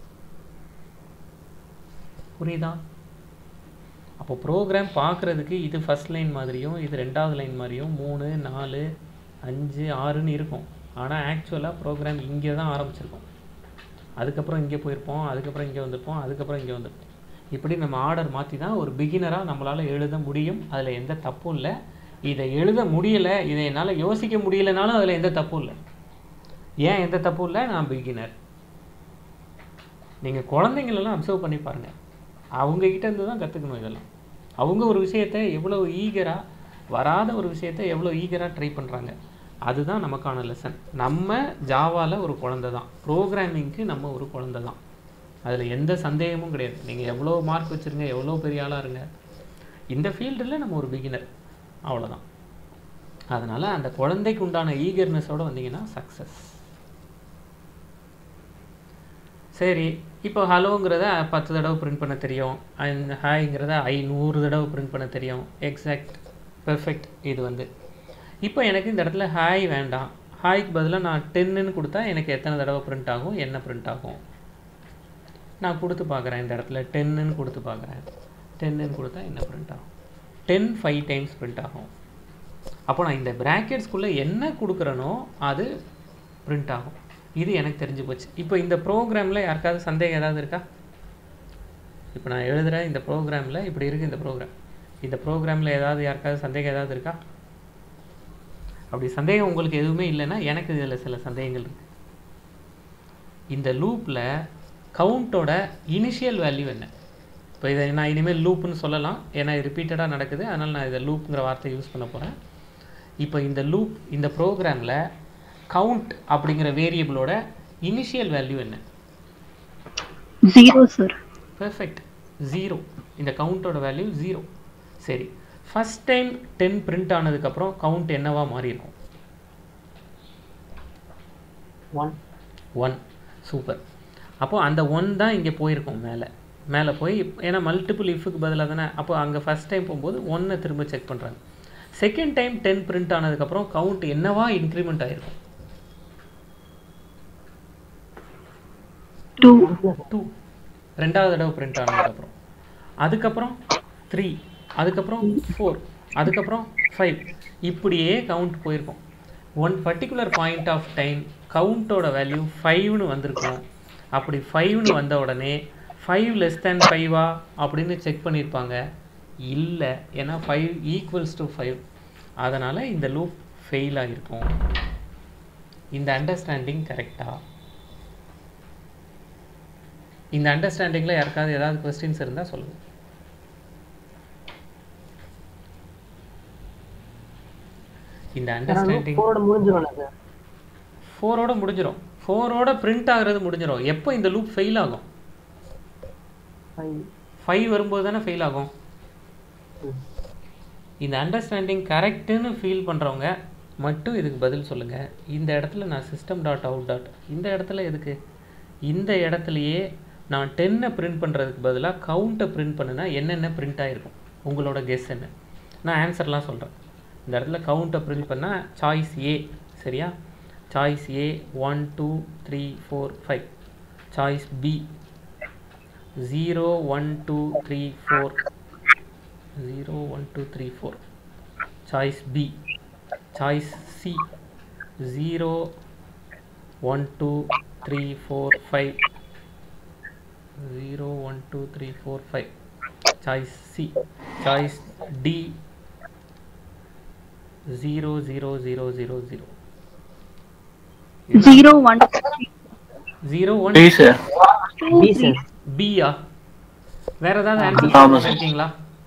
புரியுதா அப்போ ப்ரோக்ராம் பார்க்குறதுக்கு இது ஃபர்ஸ்ட் லைன் மாதிரியும் இது ரெண்டாவது லைன் மாதிரியும் மூணு நாலு அஞ்சு ஆறுன்னு இருக்கும் ஆனால் ஆக்சுவலாக ப்ரோக்ராம் இங்கே தான் ஆரம்பிச்சிருக்கோம் அதுக்கப்புறம் இங்கே போயிருப்போம் அதுக்கப்புறம் இங்கே வந்திருப்போம் அதுக்கப்புறம் இங்கே வந்திருப்போம் இப்படி நம்ம ஆர்டர் மாற்றி தான் ஒரு பிகினராக நம்மளால் எழுத முடியும் அதில் எந்த தப்பும் இல்லை இதை எழுத முடியலை இதை என்னால் யோசிக்க முடியலனாலும் அதில் எந்த தப்பும் இல்லை ஏன் எந்த தப்பும் இல்லை நான் பிகினர் நீங்கள் குழந்தைங்களெல்லாம் அப்சர்வ் பண்ணி பாருங்கள் அவங்கக்கிட்ட இருந்து தான் கற்றுக்கணும் இதெல்லாம் அவங்க ஒரு விஷயத்தை எவ்வளோ ஈகராக வராத ஒரு விஷயத்தை எவ்வளோ ஈகராக ட்ரை பண்ணுறாங்க அதுதான் நமக்கான லெசன் நம்ம ஜாவாவில் ஒரு குழந்தை தான் ப்ரோக்ராமிங்க்கு நம்ம ஒரு குழந்தை தான் அதில் எந்த சந்தேகமும் கிடையாது நீங்கள் எவ்வளோ மார்க் வச்சுருங்க எவ்வளோ பெரிய ஆளாக இருங்க இந்த ஃபீல்டில் நம்ம ஒரு பிகினர் அவ்வளோதான் அதனால் அந்த குழந்தைக்கு உண்டான ஈகர்னஸோடு வந்தீங்கன்னா சக்ஸஸ் சரி இப்போ ஹலோங்கிறத பத்து தடவை பிரிண்ட் பண்ண தெரியும் அண்ட் ஹாய்ங்கிறத ஐநூறு தடவை பிரிண்ட் பண்ண தெரியும் எக்ஸாக்ட் பெர்ஃபெக்ட் இது வந்து இப்போ எனக்கு இந்த இடத்துல ஹாய் வேண்டாம் ஹாய்க்கு பதிலாக நான் டென்னுன்னு கொடுத்தா எனக்கு எத்தனை தடவை பிரிண்ட் ஆகும் என்ன பிரிண்ட் ஆகும் நான் கொடுத்து பார்க்குறேன் இந்த இடத்துல டென்னுன்னு கொடுத்து பார்க்குறேன் டென்னுன்னு கொடுத்தா என்ன பிரிண்ட் ஆகும் டென் ஃபைவ் டைம்ஸ் பிரிண்ட் ஆகும் அப்போ நான் இந்த ப்ராக்கெட்ஸ்குள்ளே என்ன கொடுக்குறேனோ அது பிரிண்ட் ஆகும் இது எனக்கு தெரிஞ்சு போச்சு இப்போ இந்த ப்ரோக்ராமில் யாருக்காவது சந்தேகம் ஏதாவது இருக்கா இப்போ நான் எழுதுகிற இந்த ப்ரோக்ராமில் இப்படி இருக்குது இந்த ப்ரோக்ராம் இந்த ப்ரோக்ராமில் ஏதாவது யாருக்காவது சந்தேகம் ஏதாவது இருக்கா அப்படி சந்தேகம் உங்களுக்கு எதுவுமே இல்லைன்னா எனக்கு இதில் சில சந்தேகங்கள் இருக்கு இந்த லூப்பில் கவுண்ட்டோட இனிஷியல் வேல்யூ என்ன இப்போ இதை நான் இனிமேல் லூப்புன்னு சொல்லலாம் ஏன்னா ரிப்பீட்டடாக நடக்குது அதனால் நான் இதை லூப்புங்கிற வார்த்தை யூஸ் பண்ண போகிறேன் இப்போ இந்த லூப் இந்த ப்ரோக்ராமில் கவுண்ட் அப்படிங்கிற வேரியபிளோட இனிஷியல் வேல்யூ என்ன ஜீரோ சார் பெர்ஃபெக்ட் ஜீரோ இந்த கவுண்ட்டோட வேல்யூ ஜீரோ சரி ஃபஸ்ட் டைம் டென் பிரிண்ட் ஆனதுக்கப்புறம் கவுண்ட் என்னவா மாறி இருக்கும் ஒன் ஒன் சூப்பர் அப்போ அந்த ஒன் தான் இங்கே போயிருக்கும் மேலே மேலே போய் ஏன்னா மல்டிபிள் இஃபுக்கு பதிலாக தானே அப்போ அங்கே ஃபஸ்ட் டைம் போகும்போது ஒன்னை திரும்ப செக் பண்ணுறாங்க செகண்ட் டைம் டென் பிரிண்ட் ஆனதுக்கப்புறம் கவுண்ட் என்னவா இன்க்ரிமெண்ட் ஆகிருக்கும் டூ டூ ரெண்டாவது தடவை பிரிண்ட் ஆனதுக்கப்புறம் அதுக்கப்புறம் த்ரீ அதுக்கப்புறம் ஃபோர் அதுக்கப்புறம் ஃபைவ் இப்படியே கவுண்ட் போயிருக்கும் one particular point of time கவுண்ட்டோட வேல்யூ ஃபைவ்னு வந்திருக்கும் அப்படி ஃபைவ்னு வந்த உடனே ஃபைவ் லெஸ் தேன் ஃபைவா அப்படின்னு செக் பண்ணியிருப்பாங்க இல்லை ஏன்னா ஃபைவ் ஈக்குவல்ஸ் டு ஃபைவ் அதனால் இந்த லூப் ஃபெயில் ஆகிருக்கும் இந்த அண்டர்ஸ்டாண்டிங் கரெக்டாக இந்த அண்டர்ஸ்டாண்டிங்கில் யாருக்காவது ஏதாவது கொஸ்டின்ஸ் இருந்தால் சொல்லுங்கள் இந்த அண்டர்ஸ்டாண்டிங் ஃபோரோட முடிஞ்சிரும்ல சார் ஃபோரோட முடிஞ்சிடும் ஃபோரோட பிரிண்ட் ஆகுறது முடிஞ்சிடும் எப்போ இந்த லூப் ஃபெயில் ஆகும் ஃபைவ் ஃபைவ் வரும்போது தானே ஃபெயில் ஆகும் இந்த அண்டர்ஸ்டாண்டிங் கரெக்டுன்னு ஃபீல் பண்ணுறவங்க மட்டும் இதுக்கு பதில் சொல்லுங்கள் இந்த இடத்துல நான் சிஸ்டம் டாட் அவுட் டாட் இந்த இடத்துல எதுக்கு இந்த இடத்துலையே நான் டென்னை பிரிண்ட் பண்ணுறதுக்கு பதிலாக கவுண்ட்டை பிரிண்ட் பண்ணுனா என்னென்ன பிரிண்ட் ஆகிருக்கும் உங்களோட கெஸ் என்ன நான் ஆன்சர்லாம் சொல்கிறேன் இந்த இடத்துல கவுண்ட்டை பிரிண்ட் பண்ணால் சாய்ஸ் ஏ சரியா choice A one two three four five choice B zero one two three four zero one two three four choice B choice C zero one two three four five zero one two three four five choice C choice D zero zero zero zero zero zero one zero one D sir B sir பியா வேற ஏதாவது answer ஆமா sir. இருக்கீங்களா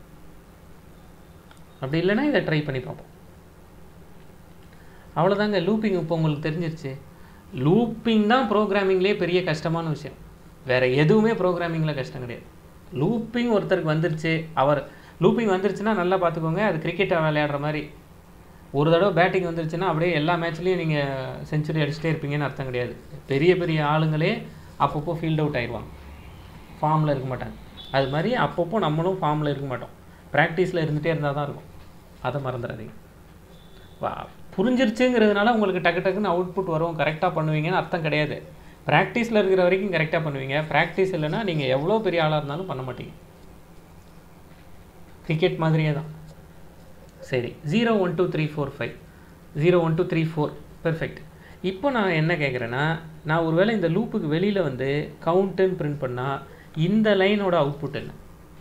அப்படி இல்லைன்னா இதை try பண்ணி பார்ப்போம் அவ்வளோதாங்க லூப்பிங் இப்போ உங்களுக்கு தெரிஞ்சிருச்சு லூப்பிங் தான் ப்ரோக்ராமிங்லேயே பெரிய கஷ்டமான விஷயம் வேற எதுவுமே ப்ரோக்ராமிங்கில் கஷ்டம் கிடையாது லூப்பிங் ஒருத்தருக்கு வந்துருச்சு அவர் லூப்பிங் வந்துருச்சுன்னா நல்லா பார்த்துக்கோங்க அது கிரிக்கெட்டை விளையாடுற மாதிரி ஒரு தடவை பேட்டிங் வந்துருச்சுன்னா அப்படியே எல்லா மேட்ச்லேயும் நீங்கள் செஞ்சுரி அடிச்சுட்டே இருப்பீங்கன்னு அர்த்தம் கிடையாது பெரிய பெரிய ஆளுங்களே அப்பப்போ ஃபீல்ட் அவுட் ஆயிடுவாங்க ஃபார்மில் இருக்க மாட்டாங்க அது மாதிரி அப்பப்போ நம்மளும் ஃபார்மில் இருக்க மாட்டோம் ப்ராக்டிஸில் இருந்துகிட்டே இருந்தால் தான் இருக்கும் அதை மறந்துடாதீங்க வா புரிஞ்சிருச்சுங்கிறதுனால உங்களுக்கு டக்கு டக்குன்னு அவுட்புட் வரும் கரெக்டாக பண்ணுவீங்கன்னு அர்த்தம் கிடையாது ப்ராக்டிஸில் இருக்கிற வரைக்கும் கரெக்டாக பண்ணுவீங்க ப்ராக்டிஸ் இல்லைன்னா நீங்கள் எவ்வளோ பெரிய ஆளாக இருந்தாலும் பண்ண மாட்டீங்க கிரிக்கெட் மாதிரியே தான் சரி zero one two three four five zero one two three four perfect இப்போ நான் என்ன கேட்குறேன்னா நான் ஒருவேளை இந்த லூப்புக்கு வெளியில் வந்து கவுண்ட்டுன்னு பிரிண்ட் பண்ணால் இந்த லைனோட அவுட்புட் என்ன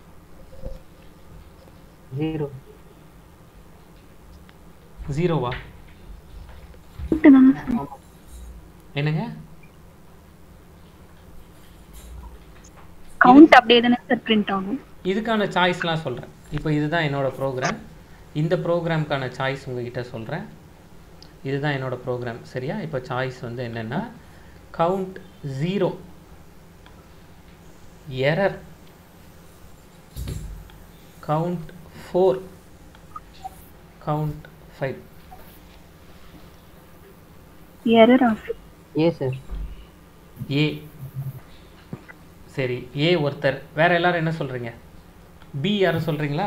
ஜீரோ ஜீரோவா தானே சார் என்னங்க கவுண்ட் அப்படியே தானே சார் பிரிண்ட் ஆகும் இதுக்கான சாய்ஸ்லாம் சொல்கிறேன் இப்போ இதுதான் என்னோட ப்ரோக்ராம் இந்த ப்ரோக்ராம்க்கான சாய்ஸ் உங்ககிட்ட சொல்கிறேன் இதுதான் என்னோட ப்ரோக்ராம் சரியா இப்போ சாய்ஸ் வந்து என்னென்னா count zero error count four count five error of A sir A சரி ஏ ஒருத்தர் வேற எல்லாரும் என்ன சொல்றீங்க பி யாரும் சொல்றீங்களா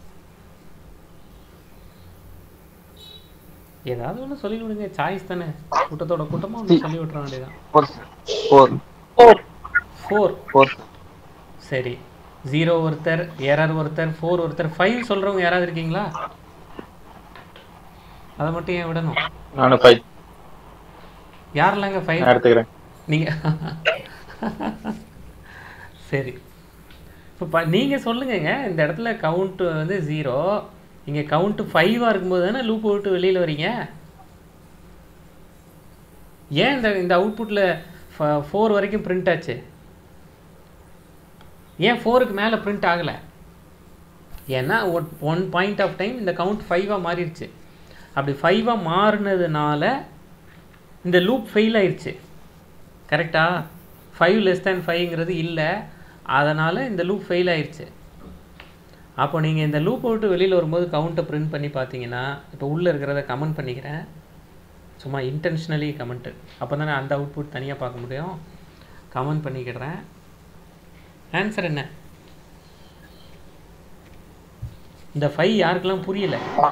ஏதாவது ஒன்று சொல்லி விடுங்க சாய்ஸ் தானே கூட்டத்தோட கூட்டமாக ஒன்று சொல்லி விட்டுற வேண்டியதான் ஃபோர் ஃபோர் ஃபோர் ஃபோர் சரி ஜீரோ ஒருத்தர் எரர் ஒருத்தர் ஃபோர் ஒருத்தர் ஃபைவ் சொல்றவங்க யாராவது இருக்கீங்களா அதை மட்டும் ஏன் விடணும் நானும் ஃபைவ் யாரெல்லாங்க ஃபைவ் நான் எடுத்துக்கிறேன் நீங்க சரி இப்போ ப நீங்கள் சொல்லுங்கங்க இந்த இடத்துல கவுண்ட் வந்து ஜீரோ இங்கே கவுண்ட் ஃபைவாக இருக்கும்போது தானே லூப் விட்டு வெளியில் வரீங்க ஏன் இந்த இந்த அவுட்புட்டில் ஃபோர் வரைக்கும் பிரிண்ட் ஆச்சு ஏன் ஃபோருக்கு மேலே பிரிண்ட் ஆகலை ஏன்னா ஒன் பாயிண்ட் ஆஃப் டைம் இந்த கவுண்ட் ஃபைவாக மாறிடுச்சு அப்படி ஃபைவாக மாறினதுனால இந்த லூப் ஃபெயில் ஆயிடுச்சு கரெக்டா ஃபைவ் லெஸ் தேன் ஃபைவ்ங்கிறது இல்லை அதனால் இந்த லூப் ஃபெயில் ஆயிடுச்சு அப்போ நீங்கள் இந்த லூப் விட்டு வெளியில் வரும்போது கவுண்ட்டை பிரிண்ட் பண்ணி பார்த்தீங்கன்னா இப்போ உள்ளே இருக்கிறத கமெண்ட் பண்ணிக்கிறேன் சும்மா இன்டென்ஷனலி கமெண்ட்டு அப்போ தானே அந்த அவுட்புட் தனியாக பார்க்க முடியும் கமெண்ட் பண்ணிக்கிடுறேன் ஆன்சர் என்ன இந்த ஃபைவ் யாருக்கெல்லாம் புரியல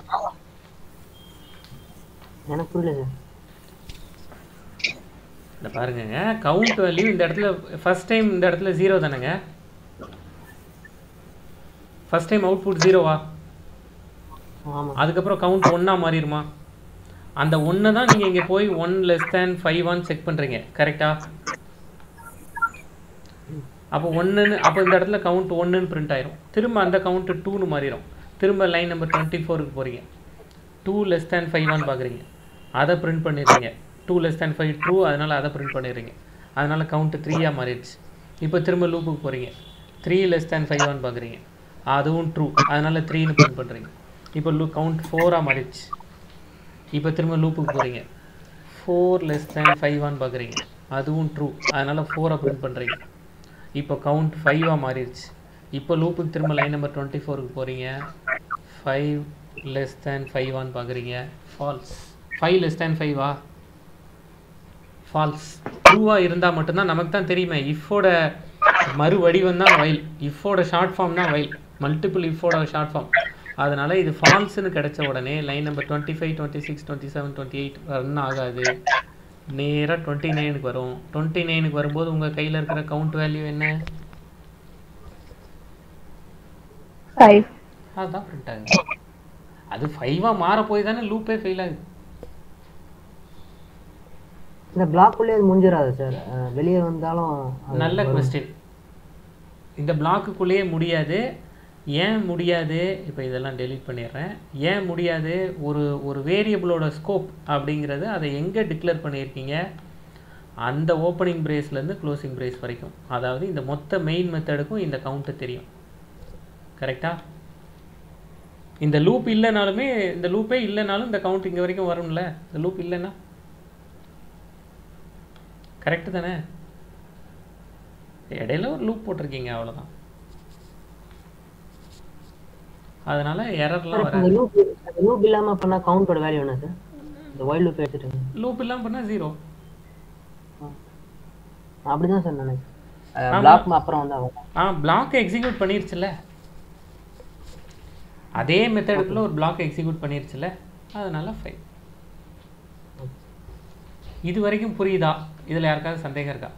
எனக்கு புரியல சார் இந்த பாருங்கங்க கவுண்ட் வேல்யூ இந்த இடத்துல ஃபர்ஸ்ட் டைம் இந்த இடத்துல ஜீரோ தானேங்க ஃபர்ஸ்ட் டைம் அவுட்புட் ஜீரோவா ஆமாம் அதுக்கப்புறம் கவுண்ட் ஒன்றா மாறிடுமா அந்த ஒன்றை தான் நீங்கள் இங்கே போய் one less than five one check பண்ணுறீங்க கரெக்டா அப்போ ஒன்றுன்னு அப்போ இந்த இடத்துல கவுண்ட் ஒன்றுன்னு பிரிண்ட் ஆயிரும் திரும்ப அந்த கவுண்ட் டூன்னு மாறிடும் திரும்ப லைன் நம்பர் டுவெண்ட்டி ஃபோருக்கு போகிறீங்க two less than five one பார்க்குறீங்க அதை பிரிண்ட் பண்ணிடுறீங்க two less than five true அதனால் அதை பிரிண்ட் பண்ணிடுறீங்க அதனால் கவுண்ட் த்ரீயாக மாறிடுச்சு இப்போ திரும்ப லூப்புக்கு போகிறீங்க three less than five one பார்க்குறீங்க அதுவும் ட்ரூ அதனால் த்ரீன்னு பிரிண்ட் பண்ணுறீங்க இப்போ லூ கவுண்ட் ஃபோராக மாறிடுச்சு இப்போ திரும்ப லூப்புக்கு போகிறீங்க ஃபோர் லெஸ் தேன் ஃபைவான்னு பார்க்குறீங்க அதுவும் ட்ரூ அதனால் ஃபோரை பிரிண்ட் பண்ணுறீங்க இப்போ கவுண்ட் ஃபைவாக மாறிடுச்சு இப்போ லூப்புக்கு திரும்ப லைன் நம்பர் டுவெண்ட்டி ஃபோருக்கு போகிறீங்க ஃபைவ் லெஸ் தேன் ஃபைவான்னு பார்க்குறீங்க ஃபால்ஸ் ஃபைவ் லெஸ் தேன் ஃபைவா ஃபால்ஸ் ட்ரூவாக இருந்தால் மட்டும்தான் நமக்கு தான் தெரியுமே இஃபோட மறு வடிவம் தான் வைல் இஃபோட ஷார்ட் ஃபார்ம் தான் வைல் மல்டிபிள் இஃபோட ஷார்ட் ஃபார்ம் அதனால இது ஃபால்ஸ்னு கிடைச்ச உடனே line number twenty five twenty six twenty seven twenty eight run ஆகாது நேராக டுவெண்ட்டி நைனுக்கு வரும் டுவெண்ட்டி நைனுக்கு வரும்போது உங்கள் கையில் இருக்கிற கவுண்ட் வேல்யூ என்ன ஃபைவ் அதுதான் பிரிண்ட் ஆகுது அது ஃபைவாக மாற போய் தானே லூப்பே ஃபெயில் ஆகுது இந்த பிளாக்குள்ளே அது முடிஞ்சிடாது சார் வெளியே வந்தாலும் அது நல்ல வரும். கொஸ்டின் இந்த பிளாக்குக்குள்ளேயே முடியாது ஏன் முடியாது இப்போ இதெல்லாம் டெலீட் பண்ணிடுறேன் ஏன் முடியாது ஒரு ஒரு வேரியபிளோட ஸ்கோப் அப்படிங்கிறது அதை எங்கே டிக்ளேர் பண்ணியிருக்கீங்க அந்த ஓப்பனிங் பிரேஸ்லேருந்து க்ளோசிங் பிரேஸ் வரைக்கும் அதாவது இந்த மொத்த மெயின் மெத்தடுக்கும் இந்த கவுண்ட்டு தெரியும் கரெக்டா இந்த லூப் இல்லைனாலுமே இந்த லூப்பே இல்லைனாலும் இந்த கவுண்ட் இங்கே வரைக்கும் வரும்ல இந்த லூப் இல்லைன்னா கரெக்டு தானே இடையில ஒரு லூப் போட்டிருக்கீங்க அவ்வளவுதான் அதனால எரர்லாம் சார், இப்ப வராது இந்த லூப் இந்த லூப் இல்லாம பண்ணா கவுண்டோட வேல்யூ என்ன சார் இந்த ஒயிட் லூப் எடுத்துட்டு லூப் இல்லாம பண்ணா ஜீரோ அப்படிதான் சார் நினைக்கிறேன் ஆமா. பிளாக் அப்புறம் வந்து ஆகும் ஆ பிளாக் எக்ஸிக்யூட் பண்ணிருச்சுல அதே மெத்தடுக்குள்ள ஒரு பிளாக் எக்ஸிக்யூட் பண்ணிருச்சுல அதனால ஃபைன் இது வரைக்கும் புரியுதா இதுல யாருக்காவது சந்தேகம் இருக்கா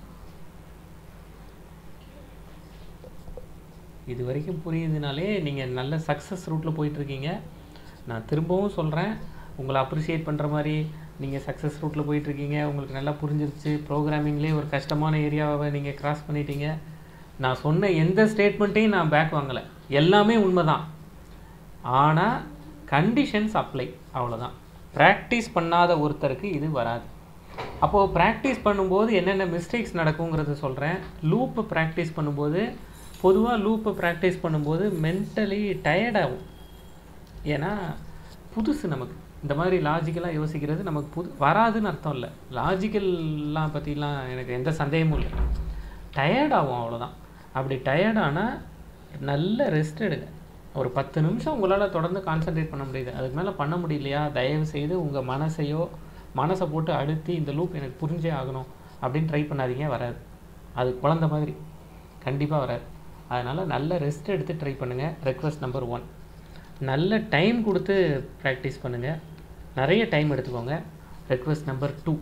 இது வரைக்கும் புரியுதுனாலே நீங்கள் நல்ல சக்ஸஸ் ரூட்டில் போயிட்டுருக்கீங்க நான் திரும்பவும் சொல்கிறேன் உங்களை அப்ரிஷியேட் பண்ணுற மாதிரி நீங்கள் சக்ஸஸ் ரூட்டில் போயிட்டுருக்கீங்க உங்களுக்கு நல்லா புரிஞ்சிருச்சு ப்ரோக்ராமிங்லேயே ஒரு கஷ்டமான ஏரியாவை நீங்கள் கிராஸ் பண்ணிட்டீங்க நான் சொன்ன எந்த ஸ்டேட்மெண்ட்டையும் நான் பேக் வாங்கலை எல்லாமே உண்மைதான் ஆனால் கண்டிஷன்ஸ் அப்ளை அவ்வளோதான் ப்ராக்டிஸ் பண்ணாத ஒருத்தருக்கு இது வராது அப்போது ப்ராக்டிஸ் பண்ணும்போது என்னென்ன மிஸ்டேக்ஸ் நடக்குங்கிறத சொல்கிறேன் லூப்பை ப்ராக்டிஸ் பண்ணும்போது பொதுவாக லூப்பை ப்ராக்டிஸ் பண்ணும்போது மென்டலி டயர்டாகும் ஏன்னா புதுசு நமக்கு இந்த மாதிரி லாஜிக்கலாக யோசிக்கிறது நமக்கு புது வராதுன்னு அர்த்தம் இல்லை லாஜிக்கல்லாம் பற்றிலாம் எனக்கு எந்த சந்தேகமும் இல்லை டயர்டாகும் அவ்வளோதான் அப்படி டயர்டானால் நல்ல ரெஸ்ட் எடுங்க ஒரு பத்து நிமிஷம் உங்களால் தொடர்ந்து கான்சென்ட்ரேட் பண்ண முடியுது அதுக்கு மேலே பண்ண முடியலையா தயவு செய்து உங்கள் மனசையோ மனசை போட்டு அழுத்தி இந்த லூப் எனக்கு புரிஞ்சே ஆகணும் அப்படின்னு ட்ரை பண்ணாதீங்க வராது அது குழந்த மாதிரி கண்டிப்பாக வராது அதனால் நல்ல ரெஸ்ட் எடுத்து ட்ரை பண்ணுங்கள் ரெக்வஸ்ட் நம்பர் ஒன் நல்ல டைம் கொடுத்து ப்ராக்டிஸ் பண்ணுங்கள் நிறைய டைம் எடுத்துக்கோங்க request number two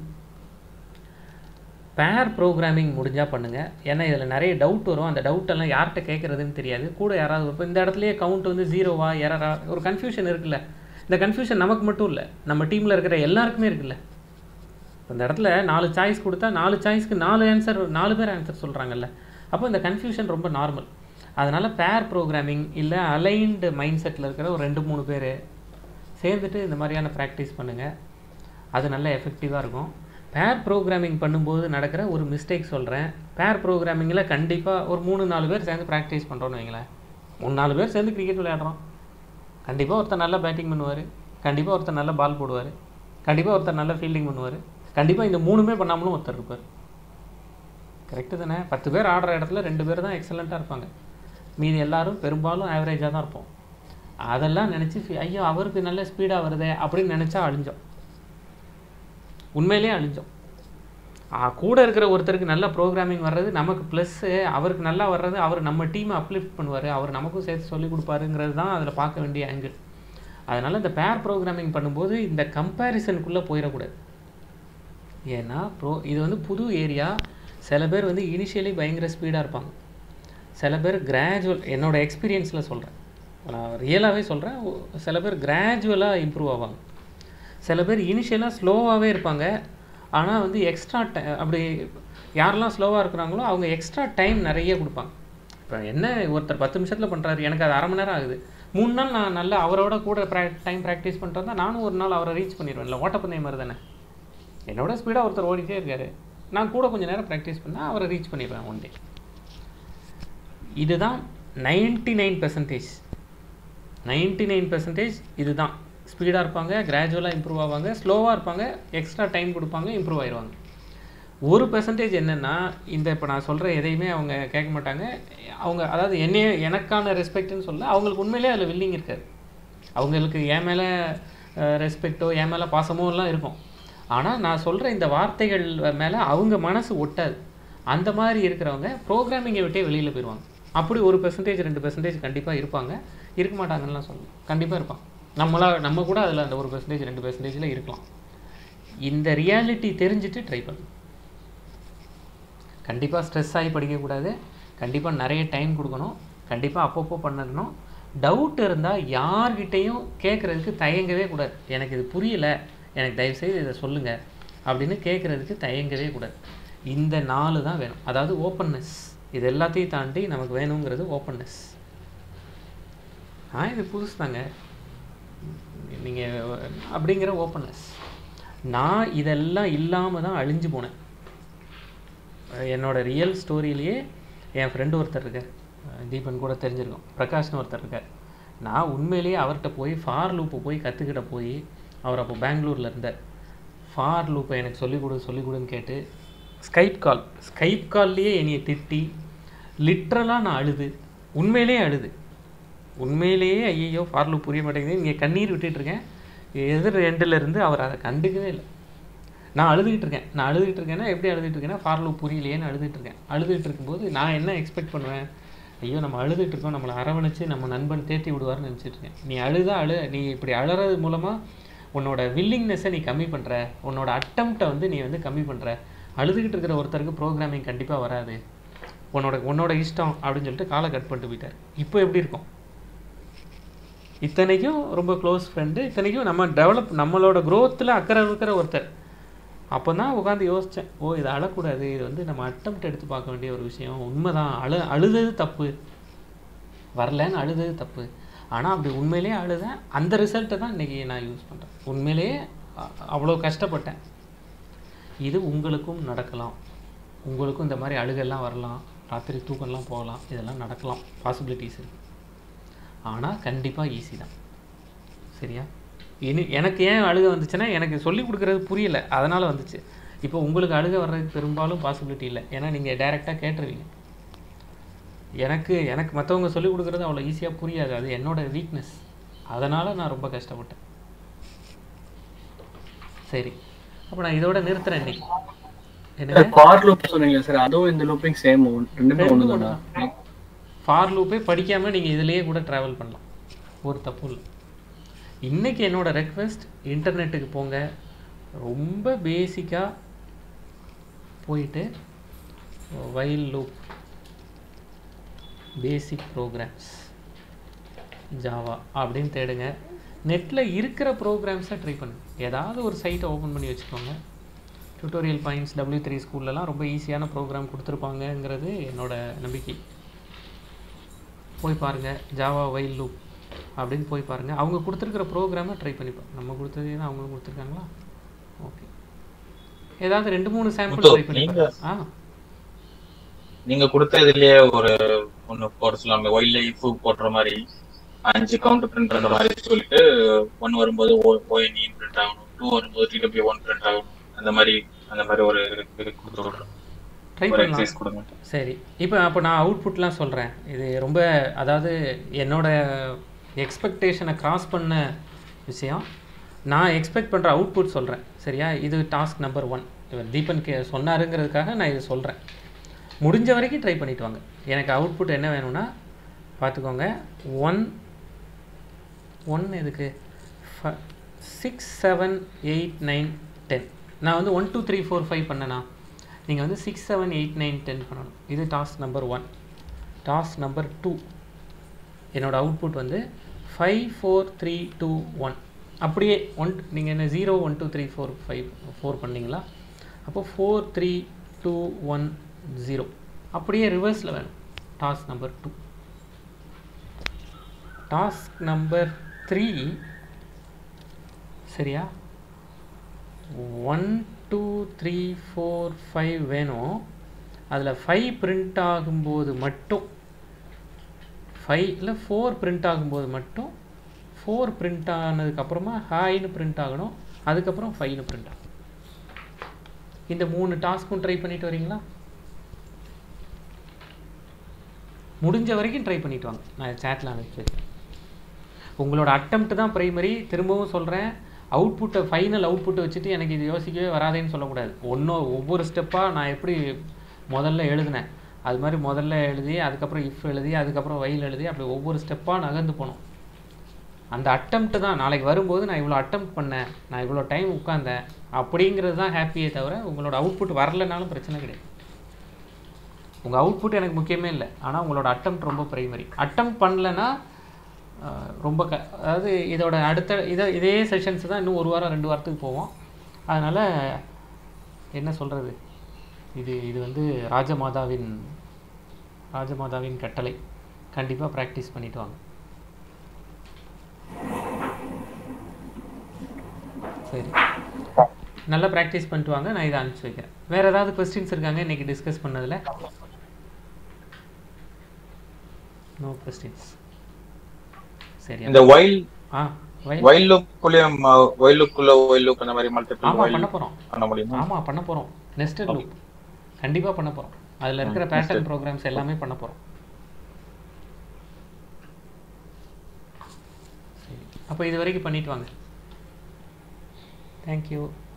pair programming முடிஞ்சால் பண்ணுங்கள் ஏன்னா இதில் நிறைய டவுட் வரும் அந்த டவுட்டெல்லாம் யார்கிட்ட கேட்குறதுன்னு தெரியாது கூட யாராவது இப்போ இந்த இடத்துலயே கவுண்ட் வந்து ஜீரோவா எரரா ஒரு கன்ஃபியூஷன் இருக்குல்ல இந்த கன்ஃபியூஷன் நமக்கு மட்டும் இல்லை நம்ம டீமில் இருக்கிற எல்லாருக்குமே இருக்குல்ல இப்ப இந்த இடத்துல நாலு சாய்ஸ் கொடுத்தா நாலு சாய்ஸ்க்கு நாலு ஆன்சர் நாலு பேர் ஆன்சர் சொல்கிறாங்கல்ல அப்போ இந்த கன்ஃபியூஷன் ரொம்ப நார்மல் அதனால் பேர் ப்ரோக்ராமிங் இல்லை அலைன்டு மைண்ட் செட்டில் இருக்கிற ஒரு ரெண்டு மூணு பேர் சேர்ந்துட்டு இந்த மாதிரியான ப்ராக்டிஸ் பண்ணுங்கள் அது நல்ல எஃபெக்டிவாக இருக்கும் பேர் ப்ரோக்ராமிங் பண்ணும்போது நடக்கிற ஒரு மிஸ்டேக் சொல்கிறேன் பேர் ப்ரோக்ராமிங்கில் கண்டிப்பாக ஒரு மூணு நாலு பேர் சேர்ந்து ப்ராக்டிஸ் பண்ணுறோன்னு வைங்களேன் மூணு நாலு பேர் சேர்ந்து கிரிக்கெட் விளையாடுறோம் கண்டிப்பாக ஒருத்தர் நல்லா பேட்டிங் பண்ணுவார் கண்டிப்பாக ஒருத்தர் நல்ல பால் போடுவார் கண்டிப்பாக ஒருத்தர் நல்ல ஃபீல்டிங் பண்ணுவார் கண்டிப்பாக இந்த மூணுமே பண்ணாமலும் ஒருத்தர் இருப்பார் கரெக்டு தானே பத்து பேர் ஆடுற இடத்துல ரெண்டு பேர் தான் எக்ஸலண்ட்டாக இருப்பாங்க மீதி எல்லாரும் பெரும்பாலும் ஆவரேஜாக தான் இருப்போம் அதெல்லாம் நினச்சி ஐயோ அவருக்கு நல்ல ஸ்பீடாக வருதே அப்படின்னு நினச்சா அழிஞ்சோம் உண்மையிலேயே அழிஞ்சோம் ஆ, கூட இருக்கிற ஒருத்தருக்கு நல்ல ப்ரோக்ராமிங் வர்றது நமக்கு ப்ளஸ்ஸு அவருக்கு நல்லா வர்றது அவர் நம்ம டீமை அப்லிஃப்ட் பண்ணுவார் அவர் நமக்கும் சேர்த்து சொல்லி கொடுப்பாருங்கிறது தான் அதில் பார்க்க வேண்டிய ஆங்கிள் அதனால் இந்த பேர் ப்ரோக்ராமிங் பண்ணும்போது இந்த கம்பேரிசனுக்குள்ளே போயிடக்கூடாது ஏன்னா ப்ரோ இது வந்து புது ஏரியா சில பேர் வந்து இனிஷியலி பயங்கர ஸ்பீடாக இருப்பாங்க சில பேர் கிராஜுவல் என்னோட எக்ஸ்பீரியன்ஸில் சொல்கிறேன் நான் ரியலாகவே சொல்கிறேன் சில பேர் கிராஜுவலாக இம்ப்ரூவ் ஆவாங்க சில பேர் இனிஷியலாக ஸ்லோவாகவே இருப்பாங்க ஆனால் வந்து எக்ஸ்ட்ரா டை அப்படி யாரெல்லாம் ஸ்லோவாக இருக்கிறாங்களோ அவங்க எக்ஸ்ட்ரா டைம் நிறைய கொடுப்பாங்க இப்போ என்ன ஒருத்தர் பத்து நிமிஷத்தில் பண்ணுறாரு எனக்கு அது அரை மணி நேரம் ஆகுது மூணு நாள் நான் நல்லா அவரோட கூட ப்ரா டைம் ப்ராக்டிஸ் பண்ணுறதா நானும் ஒரு நாள் அவரை ரீச் பண்ணிடுவேன் இல்லை ஓட்டப்பந்தயம் மாதிரி தானே என்னோட ஸ்பீடாக ஒருத்தர் ஓடிட்டே இருக்காரு நான் கூட கொஞ்சம் நேரம் ப்ராக்டிஸ் பண்ணால் அவரை ரீச் பண்ணிடுவேன் ஒன் டே இதுதான் ninety nine percentage ninety nine percentage இதுதான் ஸ்பீடாக இருப்பாங்க கிராஜுவலாக இம்ப்ரூவ் ஆவாங்க ஸ்லோவாக இருப்பாங்க எக்ஸ்ட்ரா டைம் கொடுப்பாங்க இம்ப்ரூவ் ஆயிடுவாங்க ஒரு பெர்சன்டேஜ் என்னென்னா இந்த இப்போ நான் சொல்கிற எதையுமே அவங்க கேட்க மாட்டாங்க அவங்க அதாவது என்னைய எனக்கான ரெஸ்பெக்ட்னு சொல்ல அவங்களுக்கு உண்மையிலே அதில் வில்லிங் இருக்காது அவங்களுக்கு என் மேலே ரெஸ்பெக்டோ என் மேலே பாசமோ எல்லாம் இருக்கும் ஆனால் நான் சொல்கிற இந்த வார்த்தைகள் மேலே அவங்க மனசு ஒட்டாது அந்த மாதிரி இருக்கிறவங்க ப்ரோக்ராமிங்கை விட்டே வெளியில் போயிடுவாங்க அப்படி ஒரு பெர்சன்டேஜ் ரெண்டு பெர்சன்டேஜ் கண்டிப்பாக இருப்பாங்க இருக்க மாட்டாங்கன்னுலாம் சொல்லலாம் கண்டிப்பாக இருப்பாங்க நம்மளா நம்ம கூட அதில் அந்த ஒரு பெர்சன்டேஜ் ரெண்டு பெர்சன்டேஜில் இருக்கலாம் இந்த ரியாலிட்டி தெரிஞ்சுட்டு ட்ரை பண்ணணும் கண்டிப்பாக ஸ்ட்ரெஸ் ஆகி படிக்கக்கூடாது கண்டிப்பாக நிறைய டைம் கொடுக்கணும் கண்டிப்பாக அப்பப்போ பண்ணணும் டவுட் இருந்தால் யார்கிட்டேயும் கேட்குறதுக்கு தயங்கவே கூடாது எனக்கு இது புரியல எனக்கு தயவுசெய்து இதை சொல்லுங்கள் அப்படின்னு கேட்குறதுக்கு தயங்கவே கூடாது இந்த நாலு தான் வேணும் அதாவது ஓப்பன்னஸ் இது எல்லாத்தையும் தாண்டி நமக்கு வேணுங்கிறது ஓப்பன்னஸ் ஆ இது புதுசு தாங்க நீங்கள் அப்படிங்கிற ஓப்பன்னஸ் நான் இதெல்லாம் இல்லாமல் தான் அழிஞ்சு போனேன் என்னோட ரியல் ஸ்டோரியிலேயே என் ஃப்ரெண்டு ஒருத்தர் இருக்கார் தீபன் கூட தெரிஞ்சிருக்கும் பிரகாஷ்னு ஒருத்தர் இருக்கார் நான் உண்மையிலேயே அவர்கிட்ட போய் ஃபார் லூப்பை போய் கற்றுக்கிட்ட போய் அவர் அப்போ பெங்களூரில் இருந்தார் ஃபார் லூப்பை எனக்கு சொல்லிக் கொடு சொல்லிக் கொடுன்னு கேட்டு ஸ்கைப் கால் ஸ்கைப் கால்லையே என்னையை திட்டி லிட்ரலாக நான் அழுது உண்மையிலேயே அழுது உண்மையிலேயே ஐயோ ஃபார் லூப் புரிய மாட்டேங்குது இங்கே கண்ணீர் விட்டுட்டு இருக்கேன் எதிர் எண்டில் இருந்து அவர் அதை கண்டுக்கவே இல்லை நான் அழுதுகிட்டு இருக்கேன் நான் அழுதுகிட்டு இருக்கேன்னா எப்படி அழுதுகிட்டு இருக்கேன்னா ஃபார் லூப் புரியலையேன்னு அழுதுகிட்டு இருக்கேன் அழுதுகிட்டு இருக்கும்போது நான் என்ன எக்ஸ்பெக்ட் பண்ணுவேன் ஐயோ நம்ம அழுதுட்டு இருக்கோம் நம்மளை அரவணைச்சு நம்ம நண்பன் தேத்தி விடுவார்னு நினச்சிட்டு இருக்கேன் நீ அழுதா அழு நீ இப்படி அழறது மூலமாக உன்னோட வில்லிங்னஸை நீ கம்மி பண்ணுற உன்னோட அட்டம்ப்டை வந்து நீ வந்து கம்மி பண்ணுற அழுதுகிட்டு இருக்கிற ஒருத்தருக்கு ப்ரோக்ராமிங் கண்டிப்பாக வராது உன்னோட உன்னோட இஷ்டம் அப்படின்னு சொல்லிட்டு காலை கட் பண்ணிட்டு போயிட்டார் இப்போ எப்படி இருக்கும் இத்தனைக்கும் ரொம்ப க்ளோஸ் ஃப்ரெண்டு இத்தனைக்கும் நம்ம டெவலப் நம்மளோட க்ரோத்தில் அக்கறை இருக்கிற ஒருத்தர் அப்போ தான் உட்காந்து யோசித்தேன் ஓ இது அழக்கூடாது இது வந்து நம்ம அட்டம்ப்ட் எடுத்து பார்க்க வேண்டிய ஒரு விஷயம் உண்மைதான் அழு அழுதது தப்பு வரலன்னு அழுதது தப்பு ஆனால் அப்படி உண்மையிலேயே அழுதேன் அந்த ரிசல்ட்டை தான் இன்றைக்கி நான் யூஸ் பண்ணுறேன் உண்மையிலேயே அ- அவ்வளோ கஷ்டப்பட்டேன் இது உங்களுக்கும் நடக்கலாம் உங்களுக்கும் இந்த மாதிரி அழுகெல்லாம் வரலாம் ராத்திரி தூக்கம்லாம் போகலாம் இதெல்லாம் நடக்கலாம் பாசிபிலிட்டிஸ் இருக்குது ஆனால் கண்டிப்பாக ஈஸி தான் சரியா இனி எனக்கு ஏன் அழுக வந்துச்சுன்னா எனக்கு சொல்லி கொடுக்குறது புரியல அதனால் வந்துச்சு இப்போ உங்களுக்கு அழுக வர்றதுக்கு பெரும்பாலும் பாசிபிலிட்டி இல்லை ஏன்னா நீங்கள் டைரெக்டாக கேட்டுருவீங்க எனக்கு எனக்கு மற்றவங்க சொல்லி கொடுக்குறது அவ்வளோ ஈஸியாக புரியாது அது என்னோட வீக்னஸ் அதனால் நான் ரொம்ப கஷ்டப்பட்டேன் சரி அப்போ நான் இதோட நிறுத்துறேன் இன்னைக்கு என்ன ஃபார் லூப் சொன்னீங்க சார் அதுவும் இந்த லூப்பிங் சேம் ரெண்டுமே ஒன்று தானா ஃபார் லூப்பே படிக்காமல் நீங்கள் இதுலேயே கூட ட்ராவல் பண்ணலாம் ஒரு தப்பு இல்லை இன்றைக்கி என்னோட ரெக்வெஸ்ட் இன்டர்நெட்டுக்கு போங்க ரொம்ப பேசிக்காக போயிட்டு while loop basic programs Java அப்படின்னு தேடுங்க நெட்டில் இருக்கிற ப்ரோக்ராம்ஸை ட்ரை பண்ணுங்க ஏதாவது ஒரு சைட்டை ஓப்பன் பண்ணி வச்சுக்கோங்க டியூட்டோரியல் பாயிண்ட்ஸ் டபிள்யூ த்ரீ ஸ்கூல்லலாம் ரொம்ப ஈஸியான ப்ரோக்ராம் கொடுத்துருப்பாங்கங்கிறது என்னோட நம்பிக்கை போய் பாருங்கள் ஜாவா வைல் லூப் அப்படின்னு போய் பாருங்கள் அவங்க கொடுத்துருக்கிற ப்ரோக்ராமை ட்ரை பண்ணிப்போம் நம்ம கொடுத்ததே தான் அவங்களும் கொடுத்துருக்காங்களா ஓகே ஏதாவது ரெண்டு மூணு சாம்பிள் முத்து, ட்ரை பண்ணி நீங்க- ஆ நீங்க கொடுத்ததுலயே ஒரு ஒண்ணு போட சொல்லாம ஒயில் லைஃப் போடுற மாதிரி அஞ்சு கவுண்ட் பிரிண்ட் பண்ற மாதிரி சொல்லிட்டு ஒன் வரும்போது ஓஎன்இ பிரிண்ட் ஆகணும் டூ வரும்போது டிடபிள்யூ ஒன் பிரிண்ட் ஆகணும் அந்த மாதிரி அந்த மாதிரி ஒரு இது கொடுத்து விடுறேன் ட்ரை ஒரு பண்ணலாம் எக்ஸசைஸ் கொடுங்க சரி இப்போ அப்போ நான் அவுட்புட்லாம் சொல்கிறேன் இது ரொம்ப அதாவது என்னோட எக்ஸ்பெக்டேஷனை கிராஸ் பண்ண விஷயம் நான் எக்ஸ்பெக்ட் பண்ணுற அவுட்புட் சொல்கிறேன் சரியா இது டாஸ்க் நம்பர் ஒன் இவர் தீபன் கே சொன்னாருங்கிறதுக்காக நான் இது சொல்கிறேன் முடிஞ்ச வரைக்கும் ட்ரை பண்ணிட்டு வாங்க எனக்கு அவுட்புட் என்ன வேணும்னா பார்த்துக்கோங்க ஒன் ஒன் எதுக்கு six seven eight nine ten நான் வந்து one two three four five பண்ணேனா நீங்கள் வந்து six seven eight nine ten பண்ணணும் இது task number one task number two என்னோட அவுட்புட் வந்து five four three two one அப்படியே ஒன் நீங்கள் என்ன zero one two three four five four பண்ணீங்களா அப்போ four three two one zero அப்படியே ரிவர்ஸில் வேணும் task number two task number three சரியா one two three four five வேணும் அதில் ஃபைவ் பிரிண்ட் ஆகும்போது மட்டும் ஃபைவ் இல்லை ஃபோர் பிரிண்ட் ஆகும்போது மட்டும் ஃபோர் பிரிண்ட் ஆனதுக்கப்புறமா ஹாய்னு பிரிண்ட் ஆகணும் அதுக்கப்புறம் ஃபைவ்னு பிரிண்ட் ஆகும் இந்த மூணு டாஸ்க்கும் ட்ரை பண்ணிட்டு வரீங்களா முடிஞ்ச வரைக்கும் ட்ரை பண்ணிட்டு வாங்க நான் சேட்டில் அனுப்பிச்சு வைக்கிறேன் உங்களோட அட்டம்ப்ட் தான் ப்ரைமரி திரும்பவும் சொல்கிறேன் அவுட்புட்டை ஃபைனல் அவுட்புட்டை வச்சுட்டு எனக்கு இது யோசிக்கவே வராதேன்னு சொல்லக்கூடாது ஒன்றும் ஒவ்வொரு ஸ்டெப்பாக நான் எப்படி முதல்ல எழுதினேன் அது மாதிரி முதல்ல எழுதி அதுக்கப்புறம் இஃப் எழுதி அதுக்கப்புறம் வயல் எழுதி அப்படி ஒவ்வொரு ஸ்டெப்பாக நகர்ந்து போகணும் அந்த அட்டம்ப்ட் தான் நாளைக்கு வரும்போது நான் இவ்வளோ அட்டம்ப்ட் பண்ணேன் நான் இவ்வளோ டைம் உட்காந்தேன் அப்படிங்கிறது தான் ஹாப்பியே தவிர உங்களோட அவுட்புட் வரலைனாலும் பிரச்சனை கிடையாது உங்கள் அவுட்புட் எனக்கு முக்கியமே இல்லை ஆனால் உங்களோட அட்டம்ப்ட் ரொம்ப ப்ரைமரி அட்டம்ப்ட் பண்ணலன்னா அஹ், ரொம்ப க அதாவது இதோட அடுத்த இதை இதே செஷன்ஸ் தான் இன்னும் ஒரு வாரம் ரெண்டு வாரத்துக்கு போவோம் அதனால் என்ன சொல்கிறது இது இது வந்து ராஜமாதாவின் ராஜமாதாவின் கட்டளை கண்டிப்பாக ப்ராக்டிஸ் பண்ணிட்டு வாங்க சரி நல்லா ப்ராக்டிஸ் பண்ணிட்டு வாங்க நான் இதை அனுப்பிச்சி வைக்கிறேன் வேறு ஏதாவது கொஸ்டின்ஸ் இருக்காங்க இன்னைக்கு டிஸ்கஸ் பண்ணதில் நோ கொஸ்டின்ஸ் சரி இந்த ஒயில் ஆ வை- ஒயில் லுக்குள்ளேயும் ஒயில் லுக்குள்ள ஒயில் லுக் அந்த மாதிரி மல்டிபிள் ஆமா ஒயில் பண்ண போகிறோம் பண்ண முடியுமா ஆமா பண்ண போறோம் நெஸ்டட் லூப் கண்டிப்பா பண்ண போறோம் அதுல இருக்கிற பேட்டர்ன் ப்ரோக்ராம்ஸ் எல்லாமே பண்ண போறோம் சரி அப்போ இது வரைக்கும் பண்ணிட்டு வாங்க தேங்க்யூ